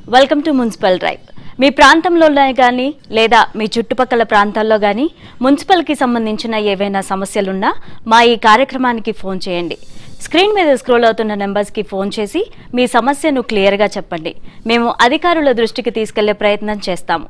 Welcome to municipal drive మీ ప్రాంతంలో కానీ లేదా మీ చుట్టుపక్కల ప్రాంతాల్లో కానీ మున్సిపల్కి సంబంధించిన ఏవైనా సమస్యలున్నా మా ఈ కార్యక్రమానికి ఫోన్ చేయండి స్క్రీన్ మీద స్క్రోల్ అవుతున్న నెంబర్స్కి ఫోన్ చేసి మీ సమస్యను క్లియర్గా చెప్పండి మేము అధికారుల దృష్టికి తీసుకెళ్లే ప్రయత్నం చేస్తాము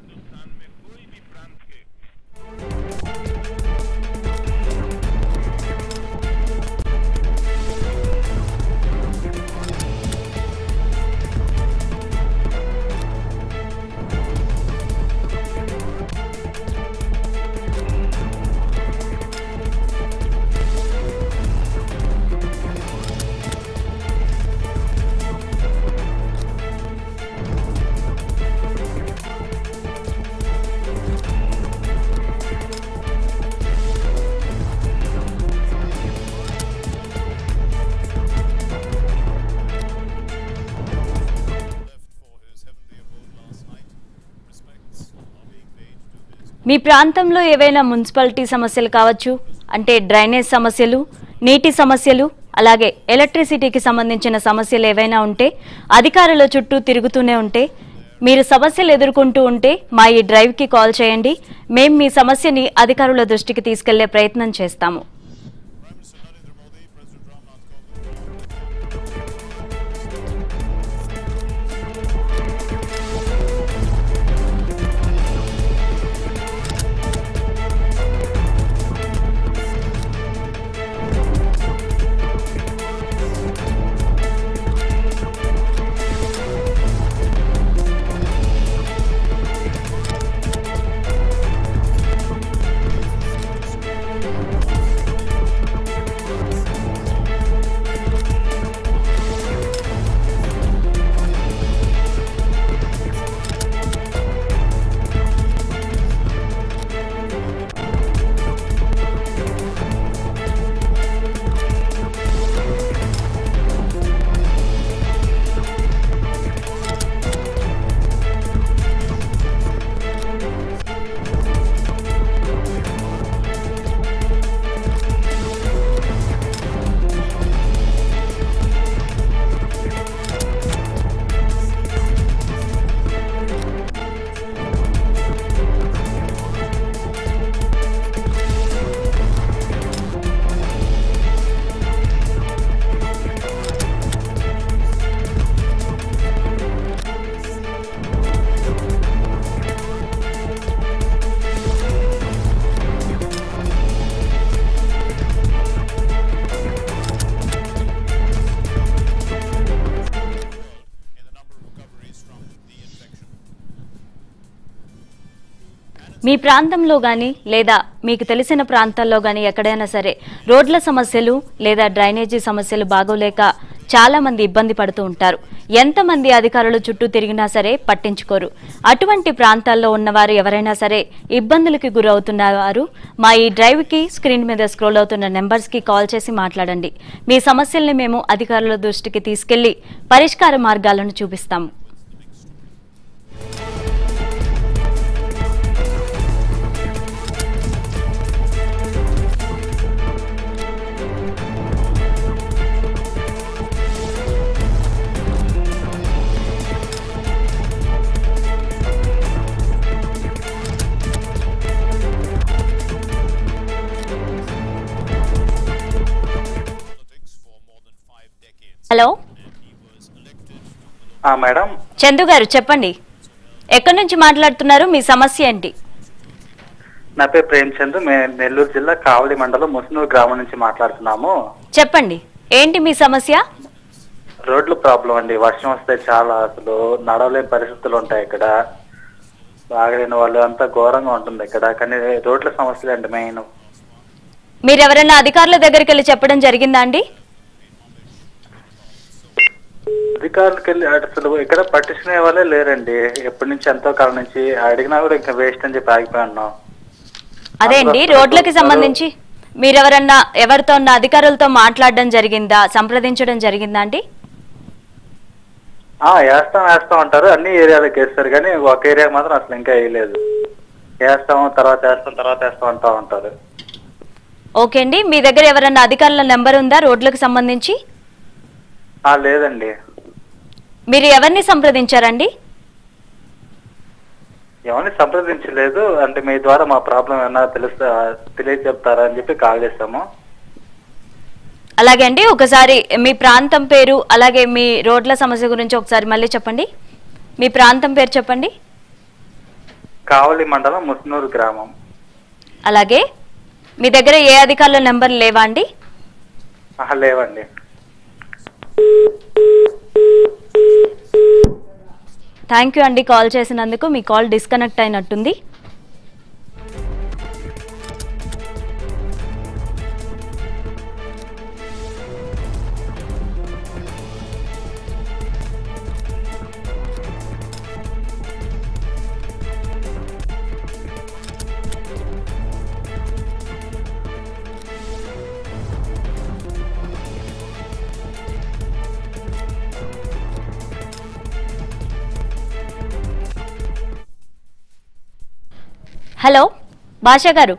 మీ ప్రాంతంలో ఏవైనా మున్సిపాలిటీ సమస్యలు కావచ్చు అంటే డ్రైనేజ్ సమస్యలు నీటి సమస్యలు అలాగే ఎలక్ట్రిసిటీకి సంబంధించిన సమస్యలు ఏవైనా ఉంటే అధికారుల చుట్టూ తిరుగుతూనే ఉంటే మీరు సమస్యలు ఎదుర్కొంటూ ఉంటే మా ఈ డ్రైవ్కి కాల్ చేయండి మేం మీ సమస్యని అధికారుల దృష్టికి తీసుకెళ్లే ప్రయత్నం చేస్తాము in the number of recoveries from the infection. మీ ప్రాంతంలో కానీ లేదా మీకు తెలిసిన ప్రాంతాల్లో కానీ ఎక్కడైనా సరే రోడ్ల సమస్యలు లేదా డ్రైనేజీ సమస్యలు బాగోలేక చాలా మంది ఇబ్బంది పడుతూ ఉంటారు ఎంతమంది అధికారులు చుట్టూ తిరిగినా సరే పట్టించుకోరు అటువంటి ప్రాంతాల్లో ఉన్నవారు ఎవరైనా సరే ఇబ్బందులకి గురవుతున్నవారు మా ఈ డ్రైవ్కి స్క్రీన్ మీద స్క్రోల్ అవుతున్న నెంబర్స్కి కాల్ చేసి మాట్లాడండి మీ సమస్యల్ని మేము అధికారుల దృష్టికి తీసుకెళ్లి పరిష్కార మార్గాలను చూపిస్తాము Politics for more than five decades. Hello He was elected from the ఆ, మేడం చందు గారు చెప్పండి ఎక్కడి నుంచి మాట్లాడుతున్నారు మీ సమస్య ఏంటి నా పేరు ప్రేమ్చంద్ మేము నెల్లూరు జిల్లా కావలి మండలం ముస్నూరు గ్రామం నుంచి మాట్లాడుతున్నాము చెప్పండి ఏంటి మీ సమస్య రోడ్లు ప్రాబ్లం అండి వర్షం వస్తే చాలా అసలు నడవలేని పరిస్థితులు ఉంటాయి ఇక్కడ బాగలేని వాళ్ళు అంతా ఘోరంగా ఉంటుంది ఇక్కడ కానీ రోడ్ల సమస్యలు అండి మెయిన్ మీరు ఎవరైనా అధికారుల దగ్గరికి వెళ్ళి చెప్పడం జరిగిందా అండి అధికారులకు వెళ్ళి అసలు ఇక్కడ పట్టించుకునే వాళ్ళే లేరండి ఎప్పటి నుంచి ఎంతో కాలం నుంచి అడిగినా కూడా ఇంకా వేస్ట్ అని చెప్పి ఆగిపోయి ఉన్నాం అదే అండి రోడ్లకి సంబంధించి మీరు ఎవరన్నా ఎవరితో ఉన్న అధికారులతో మాట్లాడడం జరిగిందా సంప్రదించడం జరిగిందా అండి ఆ వేస్తాం వేస్తాం అంటారు అన్ని ఏరియాలకు వేస్తారు కానీ ఒక ఏరియా మాత్రం అసలు ఇంకా వేయలేదు వేస్తాం తర్వాత వేస్తాం తర్వాత వేస్తాం అంటా ఉంటారు ఓకే అండి మీ దగ్గర ఎవరన్నా అధికారుల నెంబర్ ఉందా రోడ్లకు సంబంధించి ఆ లేదండి మీరు ఎవరిని సంప్రదించారండి ఎవరిని సంప్రదించలేదు అంటే మీ ద్వారా మా ప్రాబ్లం ఏమన్నా తెలుస్తా తెలియచెప్తారా అని చెప్పి కాల్ చేస్తాము అలాగే అండి ఒకసారి మీ ప్రాంతం పేరు అలాగే మీ రోడ్ల సమస్య గురించి ఒకసారి మళ్ళీ చెప్పండి మీ ప్రాంతం పేరు చెప్పండి కావలి మండలం ముస్నూరు గ్రామం అలాగే మీ దగ్గర ఏ అధికారుల నెంబర్ లేవా అండి ఆహా, లేవండి థ్యాంక్ యూ అండి కాల్ చేసినందుకు మీ కాల్ డిస్కనెక్ట్ అయినట్టుంది హలో భాషా గారు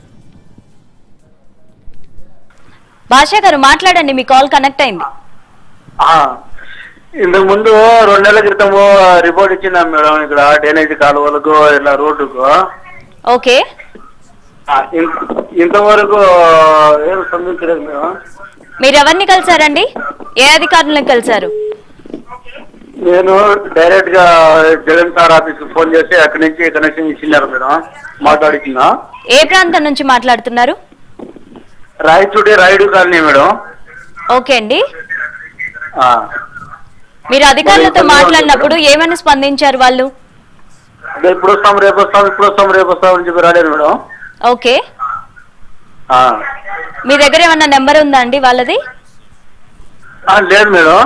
భాషా గారు మాట్లాడండి మీ కాల్ కనెక్ట్ అయింది ఆ, ఇంతకు ముందు రెండు నెలల క్రితము రిపోర్ట్ ఇచ్చిందాం మేడం ఇక్కడ డ్రైనేజ్ కాలువలకు ఇలా రోడ్డుకు ఓకే ఆ, ఇన్- ఇంతవరకు ఏం స్పందించలేదు మేడం మీరు ఎవరిని కలిసారండి ఏ అధికారులను కలిసారు నేను డైరెక్ట్ గా జగన్ సార్ ఆఫీస్ కి ఫోన్ చేసి అక్కడి నుంచి కనెక్షన్ ఇచ్చినారు మేడం మాట్లాడుతున్నా ఏ ప్రాంతం నుంచి మాట్లాడుతున్నారు Rayachoti Rayudu colony madam okay అండి ఆ, మీరు అధికారులతో మాట్లాడినప్పుడు ఏమని స్పందించారు వాళ్ళు అదే ఇప్పుడు వస్తాం రేపు వస్తాం ఇప్పుడు వస్తాం రేపు వస్తాం అని చెప్పి రాలేదు మేడం ఓకే ఆ. మీ దగ్గర ఏమన్నా నెంబర్ ఉందా అండి వాళ్ళది ఆ, లేదు మేడం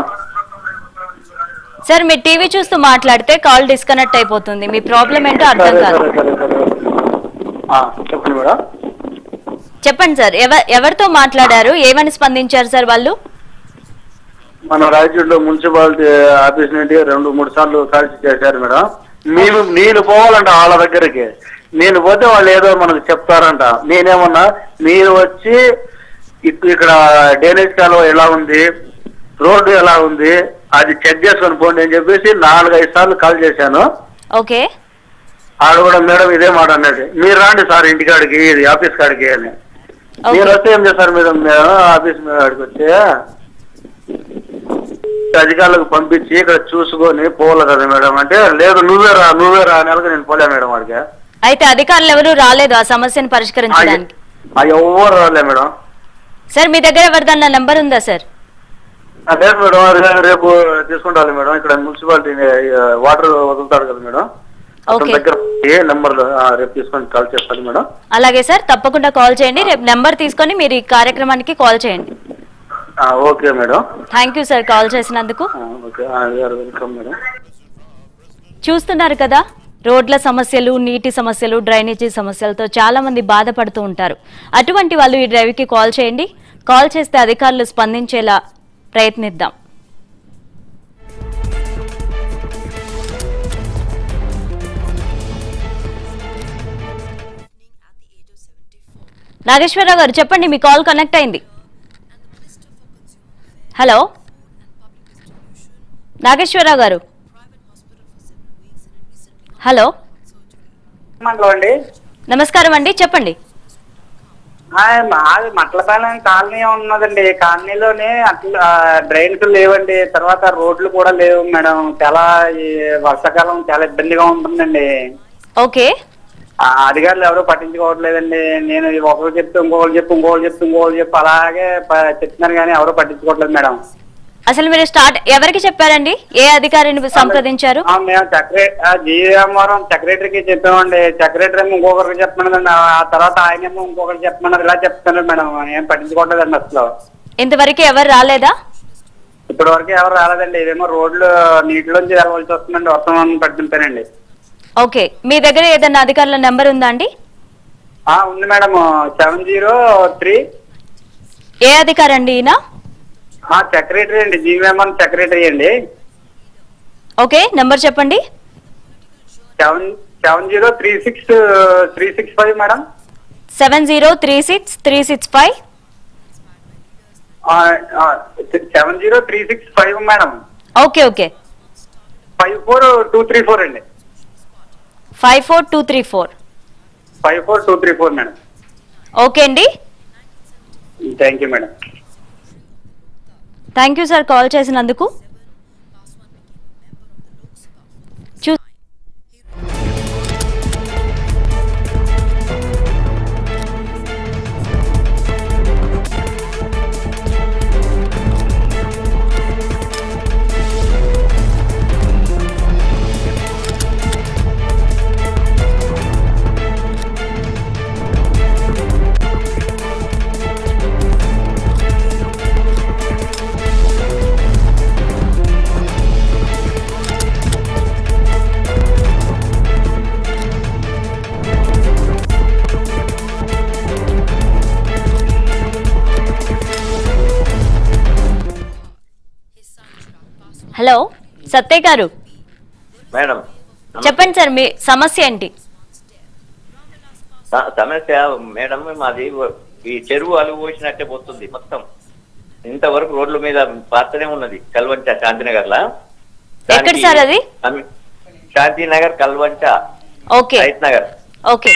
సార్ మీరు టీవీ చూస్తూ మాట్లాడితే కాల్ డిస్కనెక్ట్ అయిపోతుంది మీ ప్రాబ్లం ఏంటో అర్థం సరే కాదు సరే సరే సరే ఆ, చెప్పండి మేడం చెప్పండి సార్ ఎవ ఎవరితో మాట్లాడారు ఏమని స్పందించారు సార్ వాళ్ళు మన రాయచూరులో మున్సిపాలిటీ ఆఫీస్ నుండి రెండు మూడు సార్లు కాల్చి చేశారు మేడం మేము నేను పోవాలంట వాళ్ళ దగ్గరికి నేను పోతే వాళ్ళు ఏదో మనకు చెప్తారంట నేనేమన్నా మీరు వచ్చి ఇక్- ఇక్కడ డ్రైనేజ్ కాలువ ఎలా ఉంది రోడ్డు ఎలా ఉంది అది చెక్ చేసుకొని పోండి అని చెప్పేసి నాలుగైదు సార్లు కాల్ చేశాను ఓకే ఆడ కూడా మేడం ఇదే మాట అన్నది మీరు రాండి సార్ ఇంటికాడికి ఇది ఆఫీస్ కాడికి అని ఓకే మీరు వస్తే ఏం చేస్తారు మీరు మేము ఆఫీస్ కాడికి వస్తే అధికారులకు పంపించి ఇక్కడ చూసుకొని పోవాలి కదా మేడం అంటే లేదు నువ్వే రా నువ్వే రా అని నేను పోలే మేడం వాడికి అయితే అధికారులు ఎవరు రాలేదు ఆ సమస్యను పరిష్కరించడానికి ఆ ఎవ్వరు రాలే మేడం సార్ మీ దగ్గర ఎవరిదన్నా నెంబర్ ఉందా సార్ ఆ, లేదు మేడం రే- రేపు తీసుకుంటాను మేడం ఇక్కడ మున్సిపాలిటీ వాటర్ వదులుతాడు కదా మేడం అతని ఓకే. దగ్గర ఏ నెంబర్ రేపు తీసుకొని కాల్ చేస్తాను మేడం అలాగే సార్ తప్పకుండా కాల్ చేయండి రేపు నెంబర్ తీసుకొని మీరు ఈ కార్యక్రమానికి కాల్ చేయండి ఆ, okay madam thank you sir call చేసినందుకు ఆ, ఓకే వెల్కమ్ మేడం చూస్తున్నారు కదా రోడ్ల సమస్యలు నీటి సమస్యలు డ్రైనేజీ సమస్యలతో చాలా మంది బాధపడుతూ ఉంటారు అటువంటి వాళ్ళు ఈ డ్రైవ్కి కాల్ చేయండి కాల్ చేస్తే అధికారులు స్పందించేలా ప్రయత్నిద్దాం నాగేశ్వరరావు గారు చెప్పండి మీ కాల్ కనెక్ట్ అయింది హలో నాగేశ్వరరావు గారు హలో మండలం అండి నమస్కారం అండి చెప్పండి ఆ, మాది మట్లపాలెం కాలనీ ఉన్నదండి కాలనీలోనే అట్లా డ్రైన్స్ లేవండి తర్వాత రోడ్లు కూడా లేవు మేడం చాలా ఈ వర్షాకాలం చాలా ఇబ్బందిగా ఉంటుందండి ఓకే ఆ అధికారులు ఎవరు పట్టించుకోవట్లేదండి నేను ఒకరు చెప్తే ఇంకొకరు చెప్పి ఇంకొకరు చెప్తే ఇంకొకరు చెప్పి అలాగే ప- చెప్తున్నారు కానీ ఎవరు పట్టించుకోవట్లేదు మేడం అసలు మీరు స్టార్ట్ ఎవరికి చెప్పారండి ఏ అధికారిని సంప్రదించారు ఆ, మేము సెక్రటరీ జీఎంవరం సెక్రటరీకి చెప్పామండి సెక్రటరీ ఏమో ఇంకొకరికి చెప్పమన్నదండి ఆ తర్వాత ఆయనేమో ఇంకొకరికి చెప్పమన్నది ఇలా చెప్తున్నారు మేడం ఏం పట్టించుకోవట్లేదండి అసలు ఇంతవరకు ఎవరు రాలేదా ఇప్పటి వరకు ఎవరు రాలేదండి ఇదేమో రోడ్లు నీటిలోంచి వెళ్ళవలసి వస్తుందండి వర్షం పడుతుంటానండి ఓకే మీ దగ్గర ఏదైనా అధికారుల నెంబర్ ఉందా అండి ఆ, ఉంది మేడం సెవెన్ జీరో త్రీ ఏ అధికారి అండి ఈయన సెక్రటరీ అండి జీవీఎంఎన్ సెక్రటరీ అండి ఓకే నెంబర్ చెప్పండి seven seven zero three six three six five madam seven zero three six three six five seven zero three six five madam okay okay five four two three four అండి five four two three four five four two three four madam okay అండి thank you madam thank you sir call చేసినందుకు చూ hello సత్య గారు madam చెప్పండి sir మీ సమస్య ఏంటి స- సమస్య మేడం మాది ఈ చెరువు అలుగు పోసినట్టే పోతుంది మొత్తం ఇంతవరకు రోడ్ల మీద పాతనే ఉన్నది కల్వంచ శాంతినగర్ లా ఎక్కడ సార్ అది? శాంతినగర్ కల్వంచ ఓకే రైత్ నగర్ ఓకే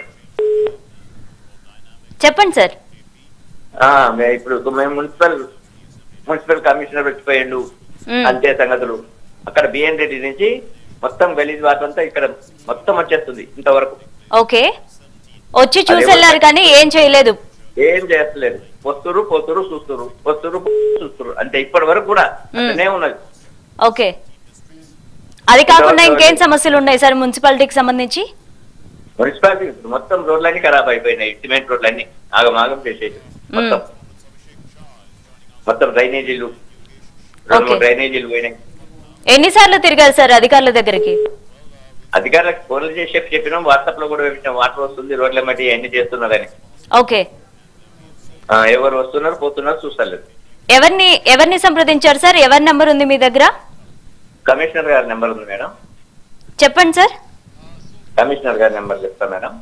చెప్పండి సార్ ఆ, మే- ఇప్పుడు మేము మున్సిపల్ మున్సిపల్ కమిషనర్ వచ్చిపోయిండు మ్. అంతే సంగతులు అక్కడ బిఎన్ రెడ్డి నుంచి మొత్తం గలీజ్ వాటర్ అంతా ఇక్కడ మొత్తం వచ్చేస్తుంది ఇంతవరకు ఓకే వచ్చి అదే చూసి వెళ్ళారు కానీ ఏం చేయలేదు ఏం చేస్తలేదు వస్తురు పోతురు చూస్తురు వస్తురు చూస్తురు అంటే ఇప్పటి వరకు కూడా అట్లనే ఉన్నది ఓకే అది కాకుండా ఇంకేం సమస్యలు ఉన్నాయి సార్ మున్సిపాలిటీకి సంబంధించి మున్సిపాలిటీ మొత్తం రోడ్లన్నీ ఖరాబ్ అయిపోయినాయి సిమెంట్ రోడ్లన్నీ ఆగమాగం చేసేది మొత్తం మొత్తం డ్రైనేజీలు రెండు మూడు Okay. డ్రైనేజీలు పోయినాయి ఎన్నిసార్లు తిరిగారు సార్ అధికారుల దగ్గరికి అధికారులకు ఫోన్లు చేసి చెప్పి చెప్పినాం వాట్సాప్ లో కూడా పెట్టినాం వాటర్ వస్తుంది రోడ్ల మట్టి అన్ని చేస్తున్నారని ఓకే ఆ, ఎవరు వస్తున్నారు పోతున్నారు చూస్తలేదు ఎవరిని ఎవరిని సంప్రదించారు సార్ ఎవరి నెంబర్ ఉంది మీ దగ్గర కమిషనర్ గారి నెంబర్ ఉంది మేడం చెప్పండి సార్ కమిషనర్ గారి నెంబర్ చెప్తా మేడం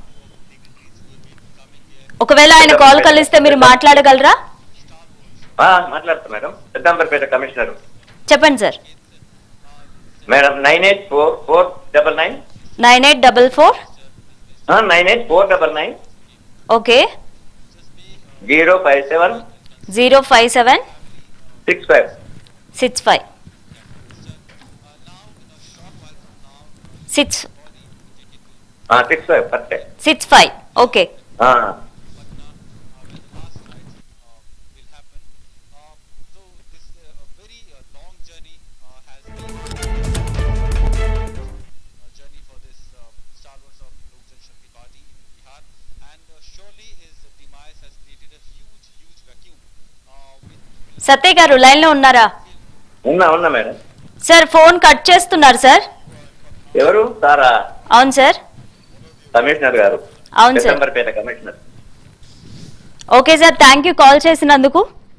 ఒకవేళ ఆయన కాల్ కలిస్తే మీరు మాట్లాడగలరా ఆ, మాట్లాడతా మేడం పెద్దాంబర్పేట కమిషనర్ చెప్పండి sir madam nine eight four four double nine nine eight double four nine eight four double nine okay zero five seven zero five seven six five six five six six five perfect six five okay will happen. Uh, so this uh, a very uh, long journey uh, has been a journey for this uh, stalwarts of Lok Janshakti Party in Bihar, and uh, surely his demise has created a huge, huge vacuum. Uh, with Satya గారు లైన్లో ఉన్నారా ఉన్నా ఉన్నా madam sir phone cut చేస్తున్నారు sir ఎవరు సారా అవును sir commissioner గారు అవును sir. Peddamberpet commissioner okay sir thank you call చేసినందుకు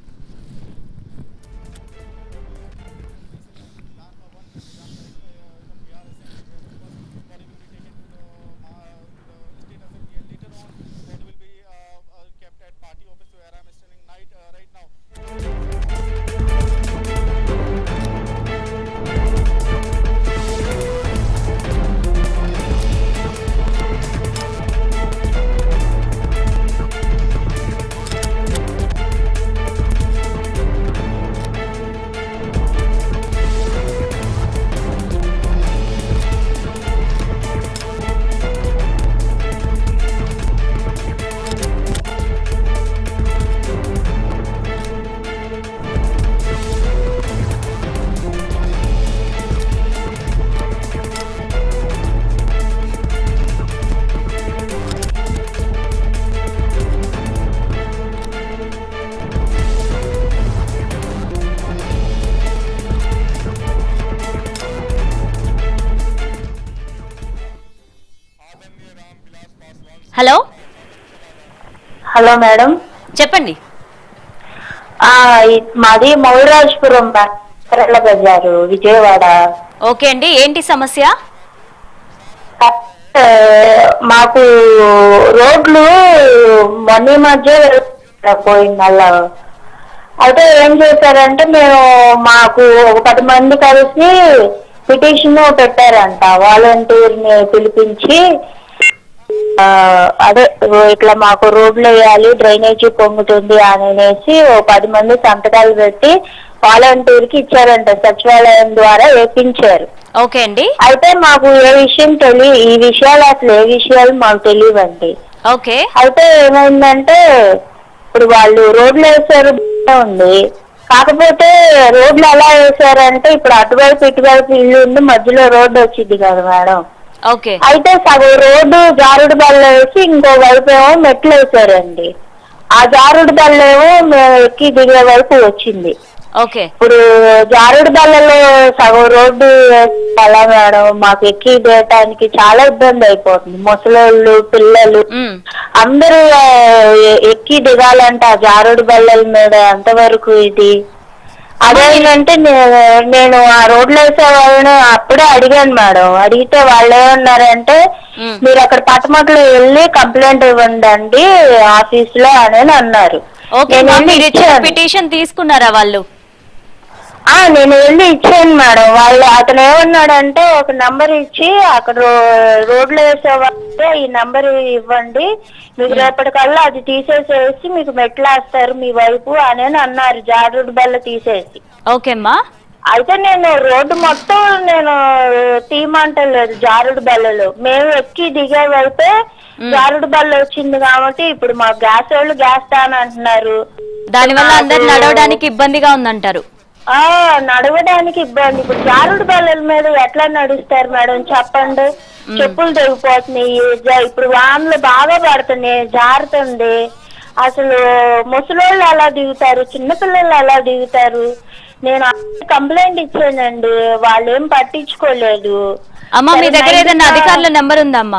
kept at party office where I'm standing night uh, right now. Hello hello madam చెప్పండి ఆ, ఇ- మాది మౌరాజ్పురం కేరళ బజారు విజయవాడ ఓకే అండి ఏంటి సమస్య ఆ, మాకు రోడ్లు మొన్న ఈ మధ్య పోయిందల్లా అయితే ఏం చేశారంటే మేము మాకు ఒక పది మంది కలిసి పిటిషన్ పెట్టారంట వాలంటీర్ ని పిలిపించి ఆ, అదే ఇట్లా మాకు రోడ్లు వేయాలి డ్రైనేజీ పొంగుతుంది అని అనేసి ఓ పది మంది సంతకాలు పెట్టి వాలంటీర్ కి ఇచ్చారంట సచివాలయం ద్వారా వేపించారు ఓకే అండి అయితే మాకు ఏ విషయం తెలియ ఈ విషయాలు అసలు ఏ విషయాలు మాకు తెలియవండి ఓకే అయితే ఏమైందంటే ఇప్పుడు వాళ్ళు రోడ్లు వేసారు బాగానే ఉంది కాకపోతే రోడ్లు ఎలా వేసారంటే ఇప్పుడు అటువైపు ఇటువైపు ఇల్లు ఉంది మధ్యలో రోడ్డు వచ్చింది కదా మేడం ఓకే అయితే సగం రోడ్డు జారుడు బల్ల వేసి ఇంకో వైపు ఏమో మెట్లు వేసారండి ఆ జారుడు బల్ల ఏమో మేము ఎక్కి దిగే వైపు వచ్చింది ఓకే ఇప్పుడు జారుడు బల్లలో సగం రోడ్డు వేస్తే ఎలా మేడం మాకు ఎక్కి దిగటానికి చాలా ఇబ్బంది అయిపోతుంది ముసలోళ్ళు పిల్లలు ఉమ్, అందరూ ఆ, ఎ- ఎక్కి దిగాలంట ఆ జారుడు బల్లల మీద ఎంతవరకు ఇది అదేంటంటే నే- నేను ఆ రోడ్లు వేసే వాళ్ళని అప్పుడే అడిగాను మేడం అడిగితే వాళ్ళు ఏమన్నారంటే మ్. మీరు అక్కడ పట్టమట్లో వెళ్ళి కంప్లైంట్ ఇవ్వండి అండి ఆఫీస్ లో అని అన్నారు ఓకే నేను అమ్మా, వెళ్ళి మీరు ఇచ్చిన ఇచ్చాను. పిటిషన్ తీసుకున్నారా వాళ్ళు ఆ నేను వెళ్ళి ఇచ్చాను మేడం వాళ్ళు అతను ఏమన్నాడంటే ఒక నంబర్ ఇచ్చి అక్కడ రో- రోడ్లు వేసే వాళ్ళే ఈ నంబర్ ఇవ్వండి మీకు రేపటికల్లా అది తీసేసేసి మీకు మెట్లు వేస్తారు మీ వైపు అని అన్నారు జారుడు బల్ల తీసేసి ఓకే అమ్మా అయితే నేను రోడ్డు మొత్తం నేను తీయమంటలేదు జారుడు బల్లలు మేము ఎక్కి దిగే వైపే జారుడు బల్ల వచ్చింది కాబట్టి ఇప్పుడు మా గ్యాస్ వాళ్ళు గ్యాస్ టాన్ అంటున్నారు దానివల్ల అందరు నడవడానికి ఇబ్బందిగా ఉందంటారు ఆ నడవడానికి ఇబ్బంది ఇప్పుడు జారుడు బల్లల మీద ఎట్లా నడుస్తారు మేడం చెప్పండి చెప్పులు తెగిపోతున్నాయి జ- ఇప్పుడు వానలు బాగా పడుతున్నాయి జారుతుంది అసలు ముసలోళ్ళు ఎలా దిగుతారు చిన్నపిల్లలు ఎలా దిగుతారు నేను కంప్లైంట్ ఇచ్చానండి వాళ్ళు ఏం పట్టించుకోలేదు అమ్మా మీ సరే, దగ్గర నైట్ ఏదైనా ఆ- అధికారుల నెంబర్ ఉందా అమ్మా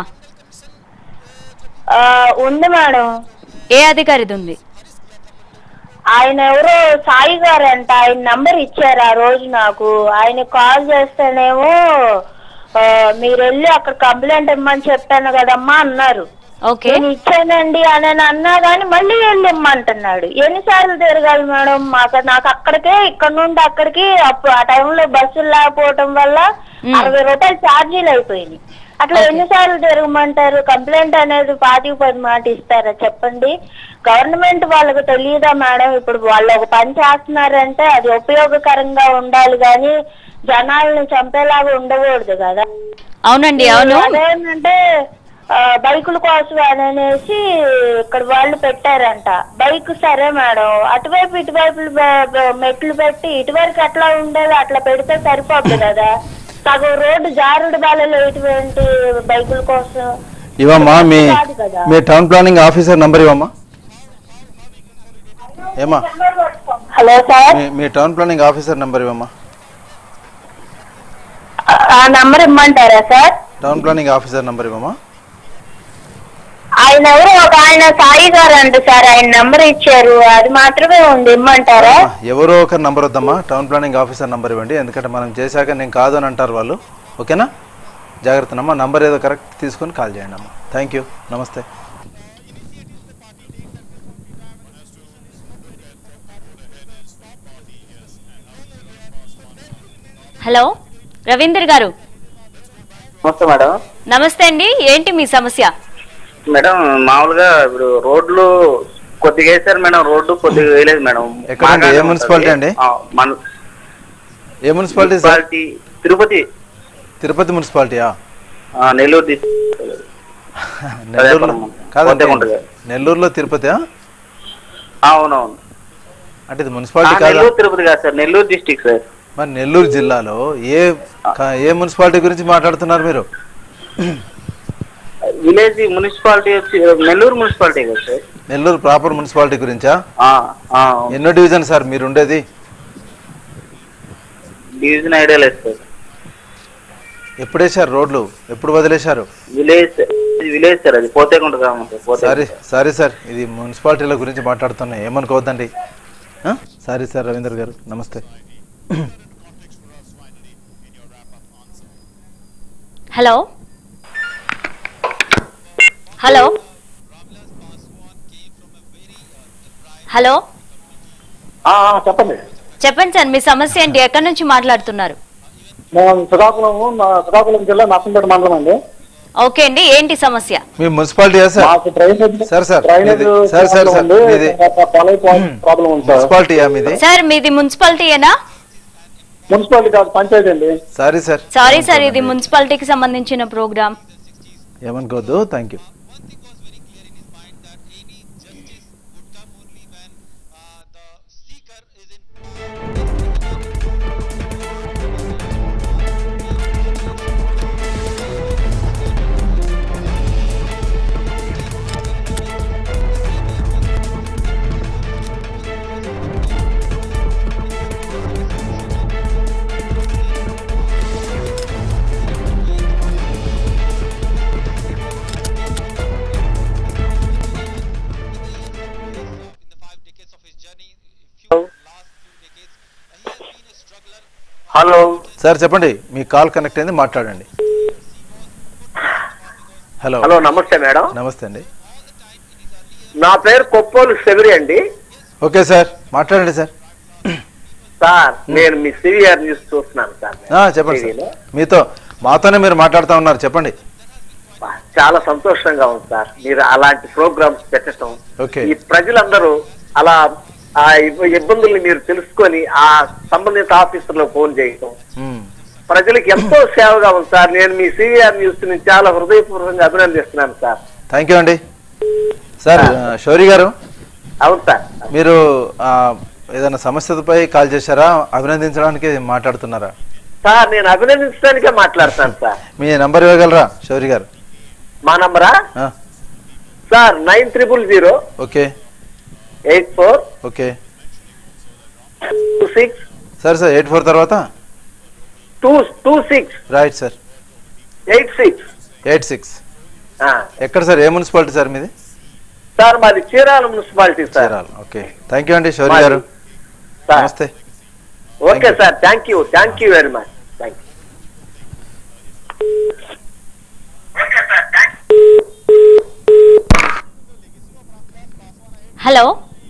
ఆ, ఉంది మేడం ఏ అధికారిది ఉంది ఆయన ఎవరో సాయి గారు అంట ఆయన నంబర్ ఇచ్చారు ఆ రోజు నాకు ఆయన కాల్ చేస్తేనేమో ఆ, మీరు వెళ్ళి అక్కడ కంప్లైంట్ ఇమ్మని చెప్పాను కదమ్మా అన్నారు ఓకే నేను ఇచ్చానండి అని అని అన్నా గానీ మళ్ళీ వెళ్ళి ఇమ్మంటున్నాడు ఎన్నిసార్లు తిరగాలి మేడం మాకు నాకు అక్కడికే ఇక్కడ నుండి అక్కడికి అప్పుడు ఆ టైంలో బస్సులు లేకపోవటం వల్ల మ్. అరవై రూపాయలు ఛార్జీలు అయిపోయినాయి అట్లా Okay. ఎన్నిసార్లు తిరగమంటారు కంప్లైంట్ అనేది పాతికి పది మాట ఇస్తారా చెప్పండి గవర్నమెంట్ వాళ్ళకి తెలియదా మేడం ఇప్పుడు వాళ్ళు ఒక పని చేస్తున్నారంటే అది ఉపయోగకరంగా ఉండాలి కానీ జనాలను చంపేలాగా ఉండకూడదు కదా అవునండి అవును అదేంటంటే ఆ, బైకుల కోసం అని అనేసి ఇక్కడ వాళ్ళు పెట్టారంట బైక్ సరే మేడం అటువైపు ఇటువైపు బ- బ- మెట్లు పెట్టి ఇటువైపు అట్లా ఉండేది అట్లా పెడితే సరిపోద్ది కదా సగం రోడ్డు జారుడు బాలలో ఇటువంటి బైకుల కోసం ఇవమ్మా మీ కాదు కదా. మీ టౌన్ ప్లానింగ్ ఆఫీసర్ నంబర్ ఇవ్వమ్మా ఏమా హలో సార్ మీ మీ టౌన్ ప్లానింగ్ ఆఫీసర్ నంబర్ ఇవ్వమ్మా ఆ- ఆ నంబర్ ఇమ్మంటారా sir town planning officer number ఇవ్వమ్మా ఆయన ఎవరు ఒక ఆయన సాయి గారు అంట సార్ ఆయన నంబర్ ఇచ్చారు అది మాత్రమే ఉంది ఇమ్మంటారా ఆ, ఎవరో ఒకరి నంబర్ వద్దమ్మా టౌన్ ప్లానింగ్ ఆఫీసర్ నంబర్ ఇవ్వండి ఎందుకంటే మనం చేశాక నేను కాదు అని అంటారు వాళ్ళు ఓకేనా జాగ్రత్తనమ్మా నంబర్ ఏదో కరెక్ట్ తీసుకొని కాల్ చేయండి అమ్మా థ్యాంక్ యూ నమస్తే హలో రవీందర్ గారు నమస్తే మేడం నమస్తే అండి ఏంటి మీ సమస్య మేడం మామూలుగా ఇప్పుడు రోడ్లు కొద్దిగా వేసారు మేడం రోడ్డు కొద్దిగా వేయలేదు మేడం ఎక్కడండి? ఏ బాగానే మున్సిపాలిటీ ఉంటది. అండి? ఆ, మన ఏ municipality sir municipality Tirupati Tirupati మున్సిపాలిటీయా ఆ, నెల్లూరు డిస్ట్రిక్ట్ నెల్లూరులో అదే కాదండి కొండగా. నెల్లూరులో తిరుపతియా అవునవును అంటే ఇది ఆ, మున్సిపాలిటీ కాదా నెల్లూరు తిరుపతి కాదు సార్ నెల్లూరు డిస్ట్రిక్ట్ సార్ మరి నెల్లూరు జిల్లాలో ఏ క- ఏ మున్సిపాలిటీ గురించి మాట్లాడుతున్నారు మీరు విలేజ్ మున్సిపాలిటీ వచ్చి నెల్లూరు మున్సిపాలిటీ కదా సార్ నెల్లూరు ప్రాపర్ మున్సిపాలిటీ గురించా ఆ, ఆ, ఎన్నో డివిజన్ సార్ మీరు ఉండేది డివిజన్ ఐడియా లేదు సార్ ఎప్పుడు వేశారు రోడ్లు ఎప్పుడు వదిలేశారు విలేజ్ ఇది విలేజ్ సార్ అది పోతేకుంట గ్రామం సార్ పోతే సారీ సారీ సార్ ఇది మున్సిపాలిటీల గురించి మాట్లాడుతున్నా ఏమనుకోవద్దండి ఆ? సారీ సార్ రవీందర్ గారు నమస్తే హలో హలో హలో ఆ, ఆ, చెప్పండి చెప్పండి సార్ మీ సమస్య ఏంటి ఎక్కడి నుంచి మాట్లాడుతున్నారు మేము శ్రీకాకుళం మా శ్రీకాకుళం జిల్లా నర్సంపేట మండలం అండి ఓకే అండి ఏంటి సమస్య మీ మున్సిపాలిటీయా సార్ మాకు డ్రైనేజ్ సార్ సార్ డ్రైనేజ్ మీది- సార్ సార్ సార్ ప్రాబ్లం ఉంది మీది పొలం ప్రాబ్లం ఉంది సార్ మున్సిపాలిటీయా మీది సార్ మీది మున్సిపాలిటీయేనా మున్సిపాలిటీ కాదు పంచాయతీ అండి సారీ సార్ సారీ సార్ ఇది మున్సిపాలిటీకి సంబంధించిన ప్రోగ్రామ్ ఏమనుకోవద్దు థ్యాంక్ యూ హలో సార్ చెప్పండి మీ కాల్ కనెక్ట్ అయింది మాట్లాడండి హలో హలో నమస్తే మేడం నమస్తే అండి నా పేరు కొప్పోలు శబరి అండి ఓకే సార్ మాట్లాడండి సార్ సార్ నేను మీ సివిఆర్ న్యూస్ చూస్తున్నాను సార్ ఆ, చెప్పండి సార్ టీవీలో. మీతో మాతోనే మీరు మాట్లాడుతూ ఉన్నారు చెప్పండి చాలా సంతోషంగా ఉంది సార్ మీరు అలాంటి ప్రోగ్రామ్స్ పెట్టడం ఓకే ఈ ప్రజలందరూ అలా ఆ ఇబ్బ- ఇబ్బందుల్ని మీరు తెలుసుకొని ఆ సంబంధిత ఆఫీసర్లో ఫోన్ చేయటం మ్మ్. ప్రజలకు ఎంతో సేవగా ఉంది సార్ నేను మీ సివిఆర్ న్యూస్ ని చాలా హృదయపూర్వకంగా అభినందిస్తున్నాను సార్ థ్యాంక్ యూ అండి సార్ ఆ, శౌరి గారు అవును సార్ మీరు ఆ, ఏదైనా సమస్యపై కాల్ చేశారా అభినందించడానికి మాట్లాడుతున్నారా సార్ నేను అభినందించడానికే మాట్లాడతాను సార్ మీ నంబర్ ఇవ్వగలరా శౌరి గారు మా నంబరా ఆ, sir nine triple zero okay eight four okay two six sir sir eight four తర్వాత two two six right sir eight six eight six ఎక్కడ సార్ ఏ మున్సిపాలిటీ సార్ మీది సార్ మాది Chirala municipality sir Chirala okay thank you అండి శౌరి మాది- గారు sir నమస్తే okay sir thank you thank you very much thank you hello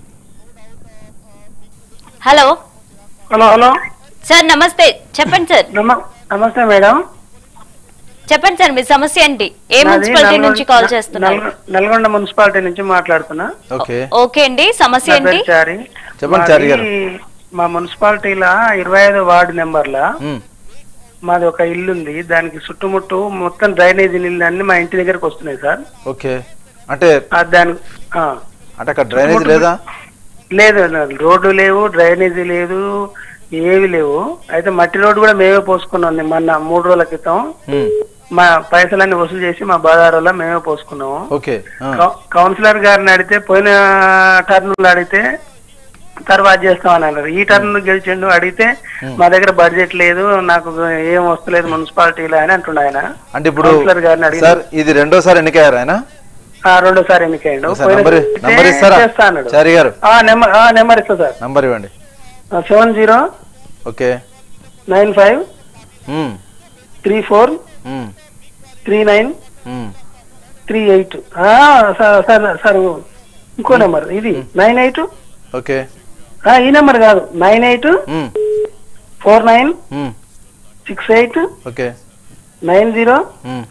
hello hello hello sir నమస్తే చెప్పండి సార్ నమస్తే మేడం చెప్పండి సార్ మీ సమస్య ఏంటి ఏ నాది మున్సిపాలిటీ నల్గొండ- నుంచి కాల్ చేస్తున్నారు నల్గొ- నల్గొండ మున్సిపాలిటీ నుంచి మాట్లాడుతున్నా ఓకే ఓకే అండి సమస్య నా ఏంటి పేరు చారి చెప్పండి చారి గారు. మాది మా మున్సిపాలిటీలో ఇరవై ఐదు వార్డు నెంబర్లా మ్మ్. మాది ఒక ఇల్లు ఉంది దానికి చుట్టుముట్టు మొత్తం డ్రైనేజీ నీళ్ళు అన్ని మా ఇంటి దగ్గరకు వస్తున్నాయి సార్ ఓకే అంటే ఆ దాని ఆ. అంటే అక్కడ డ్రైనేజ్ లేదా లేదు లేదు. రోడ్డు లేవు డ్రైనేజీ లేదు ఏవి లేవు అయితే మట్టి రోడ్డు కూడా మేమే పోసుకున్నాం మొన్న మూడు రోజుల క్రితం మ్మ్. మా పైసలన్నీ వసూలు చేసి మా బజారులో మేమే పోసుకున్నాము ఓకే ఆ. కౌ- కౌన్సిలర్ గారిని అడిగితే పోయిన టర్న్ అడిగితే తర్వాత చేస్తామని అన్నారు ఈ టర్న్ గెలిచిండు అడిగితే మా దగ్గర బడ్జెట్ లేదు నాకు ఏం వస్తలేదు మున్సిపాలిటీలో అని అంటుండ ఆయన అంటే ఇప్పుడు కౌన్సిలర్ గారిని అడిగి సార్ ఇది రెండోసారి ఎన్నికయ్యారు ఆయన ఆ, రెండోసారి ఎన్నికైండు ఒకసారి పోయిన నంబర్ సారి నంబర్ ఇస్తారా చేస్తా అన్నాడు చారి గారు ఆ, నెంబర్ ఆ, నెంబర్ ఇస్తా సార్ నంబర్ ఇవ్వండి seven zero okay nine five మ్మ్. త్రీ ఫోర్ మ్మ్. త్రీ నైన్ మ్మ్. త్రీ ఎయిట్ సార్ సార్ ఇంకో నెంబర్ ఇది నైన్ ఎయిట్ ఓకే ఈ నెంబర్ కాదు నైన్ ఎయిట్ మ్మ్. ఫోర్ నైన్ మ్మ్. Six eight okay nine zero మ్మ్.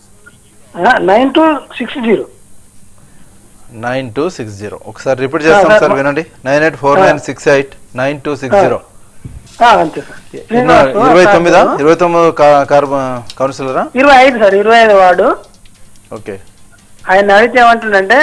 Nine two six zero nine two six zero ఒకసారి రిపీట్ చేస్తాం ఆ, సార్ మా- వినండి nine eight four nine six eight nine two six zero అంతే సార్ ఎన్నో ఇరవై తొమ్మిదా ఇరవై తొమ్మిది కా- కార్ కౌన్సిలరా ఇరవై ఐదు సార్ ఇరవై ఐదు వార్డు ఓకే ఆయన అడిగితే ఏమంటుండంటే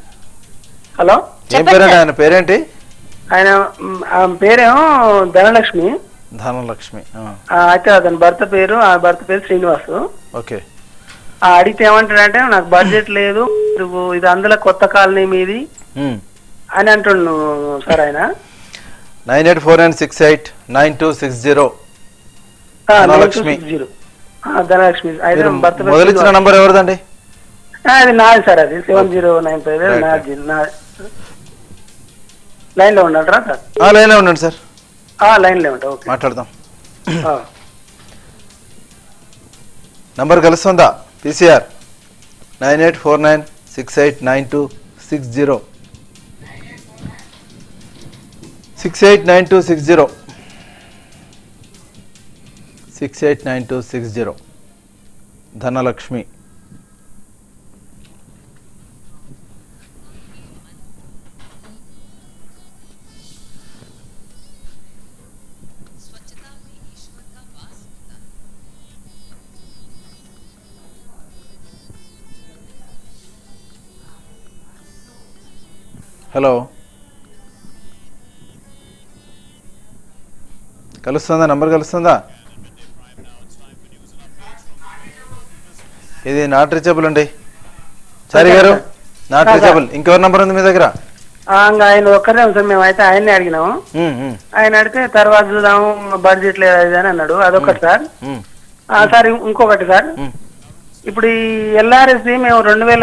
హలో ఏం పేరండి ఆయన పేరేంటి ఆయన మ్, ఆమె పేరేమో ధనలక్ష్మి ధనలక్ష్మి ఆ, ఆ, అయితే అతని భర్త పేరు ఆ భర్త పేరు శ్రీనివాస్ ఓకే ఆ అడిగితే ఏమంటాడంటే నాకు బడ్జెట్ లేదు ఇది- ఇది అందులో కొత్త కాలనీ మీది మ్మ్. అని అంటుండు సార్ ఆయన nine eight four nine six eight nine two six zero ఆ, ధనలక్ష్మి 9260. ఆ, ధనలక్ష్మి అయితే మీరు భర్త పేరు మొదలిచ్చిన శ్రీనివాస్. నంబర్ ఎవరిదండి ఆ, అది నాది సార్ అది seven zero nine five Right, నాది నా- లైన్ లో ఉండంటారా సార్ ఆ, లైన్లో ఉండండి సార్ ఆ, లైన్ లో ఉంటా ఓకే మాట్లాడదాం ఆ. నంబర్ కలుస్తుందా PCR nine eight four nine six eight nine two six zero six eight nine two six zero six eight nine two six zero Dhanalakshmi hello కలుస్తుందా నంబర్ కలుస్తుందా ఇది నాట్ రీచబుల్ అండి చారి గారు నాట్ రీచబుల్ ఇంకెవరి number ఉంది మీ దగ్గర ఆ, ఇంకా ఆయన ఒక్కరే సార్ మేము అయితే ఆయన్ని అడిగినాము ఉమ్, ఉమ్, ఆయన అడిగితే తర్వాత చూద్దాము బడ్జెట్ లేదు అది అని అన్నాడు అదొకటి సార్ ఉమ్, ఆ, సార్ ఇం- ఇంకొకటి సార్ ఉమ్. ఇప్పుడు ఈ ఎల్ఆర్ఎస్ మేము రెండు వేల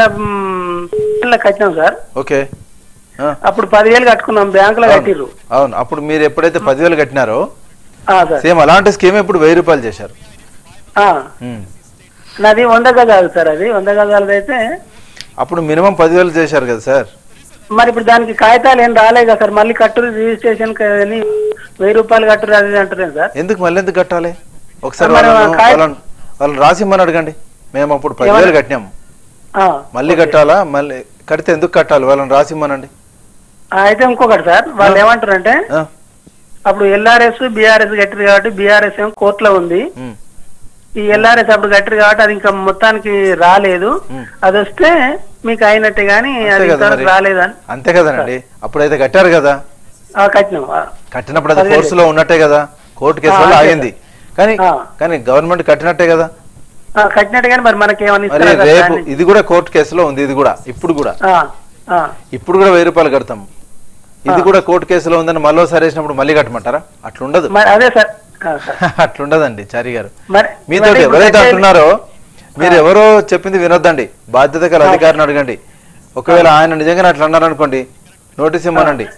మ్, కట్టినాం సార్ ఓకే ఆ, అప్పుడు పదివేలు కట్టుకున్నాం బ్యాంకులో అవును, కట్టిర్రు అవును అప్పుడు మీరు ఎప్పుడైతే పదివేలు కట్టినారో ఆ, సార్ సేమ్ అలాంటి స్కీమ్ ఇప్పుడు వెయ్యి రూపాయలు చేశారు ఆ, ఉమ్. నాది వంద గజాలు సార్ అది వంద గజాలది అయితే అప్పుడు మినిమం పదివేలు చేశారు కదా సార్ మరి ఇప్పుడు దానికి కాగితాలు ఏం రాలేదు కదా సార్ మళ్ళీ కట్టురు రిజిస్ట్రేషన్ అని వెయ్యి రూపాయలు కట్టురు అది ఇది అంటున్నాను సార్ ఎందుకు మళ్ళీ ఎందుకు కట్టాలి ఒకసారి మరి వాళ్ళను కాయ- వాళ్ళను వాళ్ళని రాసిమ్మని అడగండి మేము అప్పుడు పదివేలు ఏమని? కట్టినాము ఆ, మళ్ళీ కట్టాలా మళ్ళీ కడితే ఎందుకు కట్టాలి వాళ్ళని రాసిమ్మనండి ఆ, అయితే ఇంకొకటి సార్ వాళ్ళు ఏమంటారంటే ఆ, అప్పుడు ఎల్ఆర్ఎస్ బీఆర్ఎస్ కట్టిరు కాబట్టి బీఆర్ఎస్ ఏమో కోర్టులో ఉంది ఉమ్, ఈ ఎల్ఆర్ఎస్ అప్పుడు కట్టిరు కాబట్టి అది ఇంకా మొత్తానికి రాలేదు ఉమ్. అది వస్తే మీకు అయినట్టే గానీ అంతే అది కదా ఇంతవరకు మరి. రాలేదని అంతే కదండి అప్పుడైతే కట్టారు కదా ఆ, కట్టినాం ఆ, కట్టినప్పుడు అది పదివేలు. ఫోర్స్ లో ఉన్నట్టే కదా కోర్టు కేసులో ఆ, అంతే ఆగింది కానీ ఆ. కానీ గవర్నమెంట్ కట్టినట్టే కదా ఆ, కట్టినట్టు కానీ మరి మనకి ఏమైనా మరి ఇస్తారా సార్ రేపు దాన్ని? ఇది కూడా కోర్టు కేసులో ఉంది ఇది కూడా ఇప్పుడు కూడా ఆ, ఆ, ఇప్పుడు కూడా వెయ్యి రూపాయలు కడతాం ఇది కూడా కోర్టు కేసులో ఉందని మళ్ళీసారి వేసినప్పుడు మళ్ళీ కట్టమంటారా అట్లుండదు మరి అదే సార్ ఆ, సార్. అట్లుండదండి చారి గారు మరి మీతో మరి ఇప్పుడు ఎవరైతే కట్టేది- అంటున్నారో మీరు ఎవరో చెప్పింది వినొద్దండి బాధ్యత గల అధికారిని అడగండి ఒకవేళ ఆయన నిజంగా అట్లా అన్నారు అనుకోండి నోటీస్ ఇమ్మనండి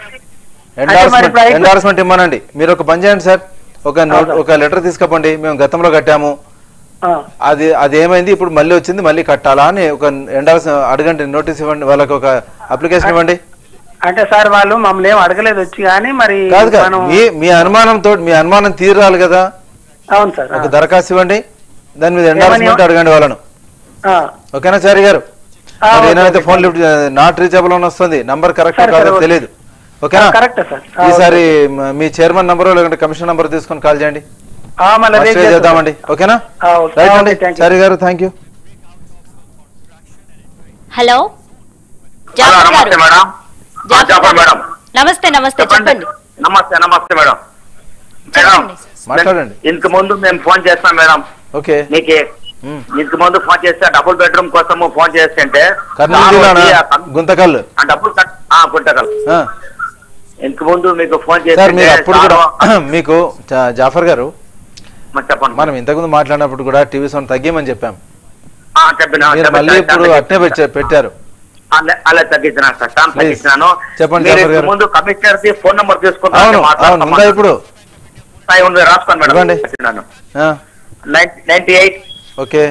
మరి ఎండార్స్మెంట్ ఇప్పుడు అయితే- ఎండార్స్మెంట్ ఇమ్మనండి మీరు ఒక పని చేయండి సార్ ఒక నోట్ ఒక లెటర్ తీసుకపోండి మేము గతంలో కట్టాము ఆ, అది అది ఏమైంది ఇప్పుడు మళ్ళీ వచ్చింది మళ్ళీ కట్టాలా అని ఒక ఎండార్స్ అడగండి నోటీస్ ఇవ్వండి వాళ్ళకి ఒక అప్లికేషన్ ఇవ్వండి అంటే సార్ వాళ్ళు మమ్మల్ని ఏం అడగలేదు వచ్చి కానీ మరి కాదు కాదు మనం మీ మీ అనుమానంతో మీ అనుమానం తీరాలి కదా అవును సార్ ఆ, ఒక దరఖాస్తు ఇవ్వండి దాని మీద ఎండార్స్మెంట్ ఏమని- అడగండి వాళ్ళను ఆ, ఓకేనా చారి గారు ఆ, మరి ఓకే, ఏదైతే okay. Phone lift not reachable అని వస్తుంది నంబర్ కరెక్ట్ సరే, కాదో సరే, ఓకే. తెలియదు ఓకేనా కరెక్ట్ సార్ ఆ, ఈసారి మ- మీ చైర్మన్ నంబర్ లేకుంటే కమిషన్ నంబర్ తీసుకొని కాల్ చేయండి ఆ, మళ్ళీ రేపు ఫస్ట్ చేస్తాం చేద్దామండి ఓకేనా ఆ, ఓకే. రైట్ ఆ, అండి ఓకే, థాంక్యూ. చారి గారు థ్యాంక్ యూ హలో జాఫర్ నమస్తే గారు మేడం జాఫర్ జాఫర్ గారు. మేడం నమస్తే నమస్తే చెప్పండి నమస్తే నమస్తే మేడం మేడం చెప్పండి మాట్లాడండి ఇంతకు ముందు మేము ఫోన్ చేస్తాం మేడం ఓకే నీకు ఉమ్. ఇంతకు ముందు ఫోన్ చేస్తే డబుల్ బెడ్రూమ్ కోసము ఫోన్ చేస్తుంటే కర్నూలు సార్ జిల్లానా వచ్చి ఆ కం- గుంతకల్లు ఆ డబ్బులు కట్ ఆ, గుంటకల్ ఆ. ఇంతకు ముందు మీకు ఫోన్ సార్ చేస్తే మీరు అప్పుడు కూడా సారు- మీకు జా- జాఫర్ గారు మరి చెప్పండి మనం ఇంతకుముందు మాట్లాడినప్పుడు కూడా టీవీ సౌండ్ తగ్గిమని చెప్పాం ఆ, చెప్పినా మీరు చెప్పినా, మళ్ళీ ఇప్పుడు చెప్పినా. అట్నే పెట్టా- పెట్టారు అలా- అలా తగ్గించినాను సార్ సార్ Please. తగ్గించినాను చెప్పండి, మీరు జాఫర్ ఇంతకు గారు. ముందు కమిషనర్ ది ఫోన్ నెంబర్ అవును తీసుకుంటాను అవును ఉందా ఇప్పుడు ఉంది రాసుకోండి మేడం ఇవ్వండి. చెప్పినాను ఆ, ninety eight okay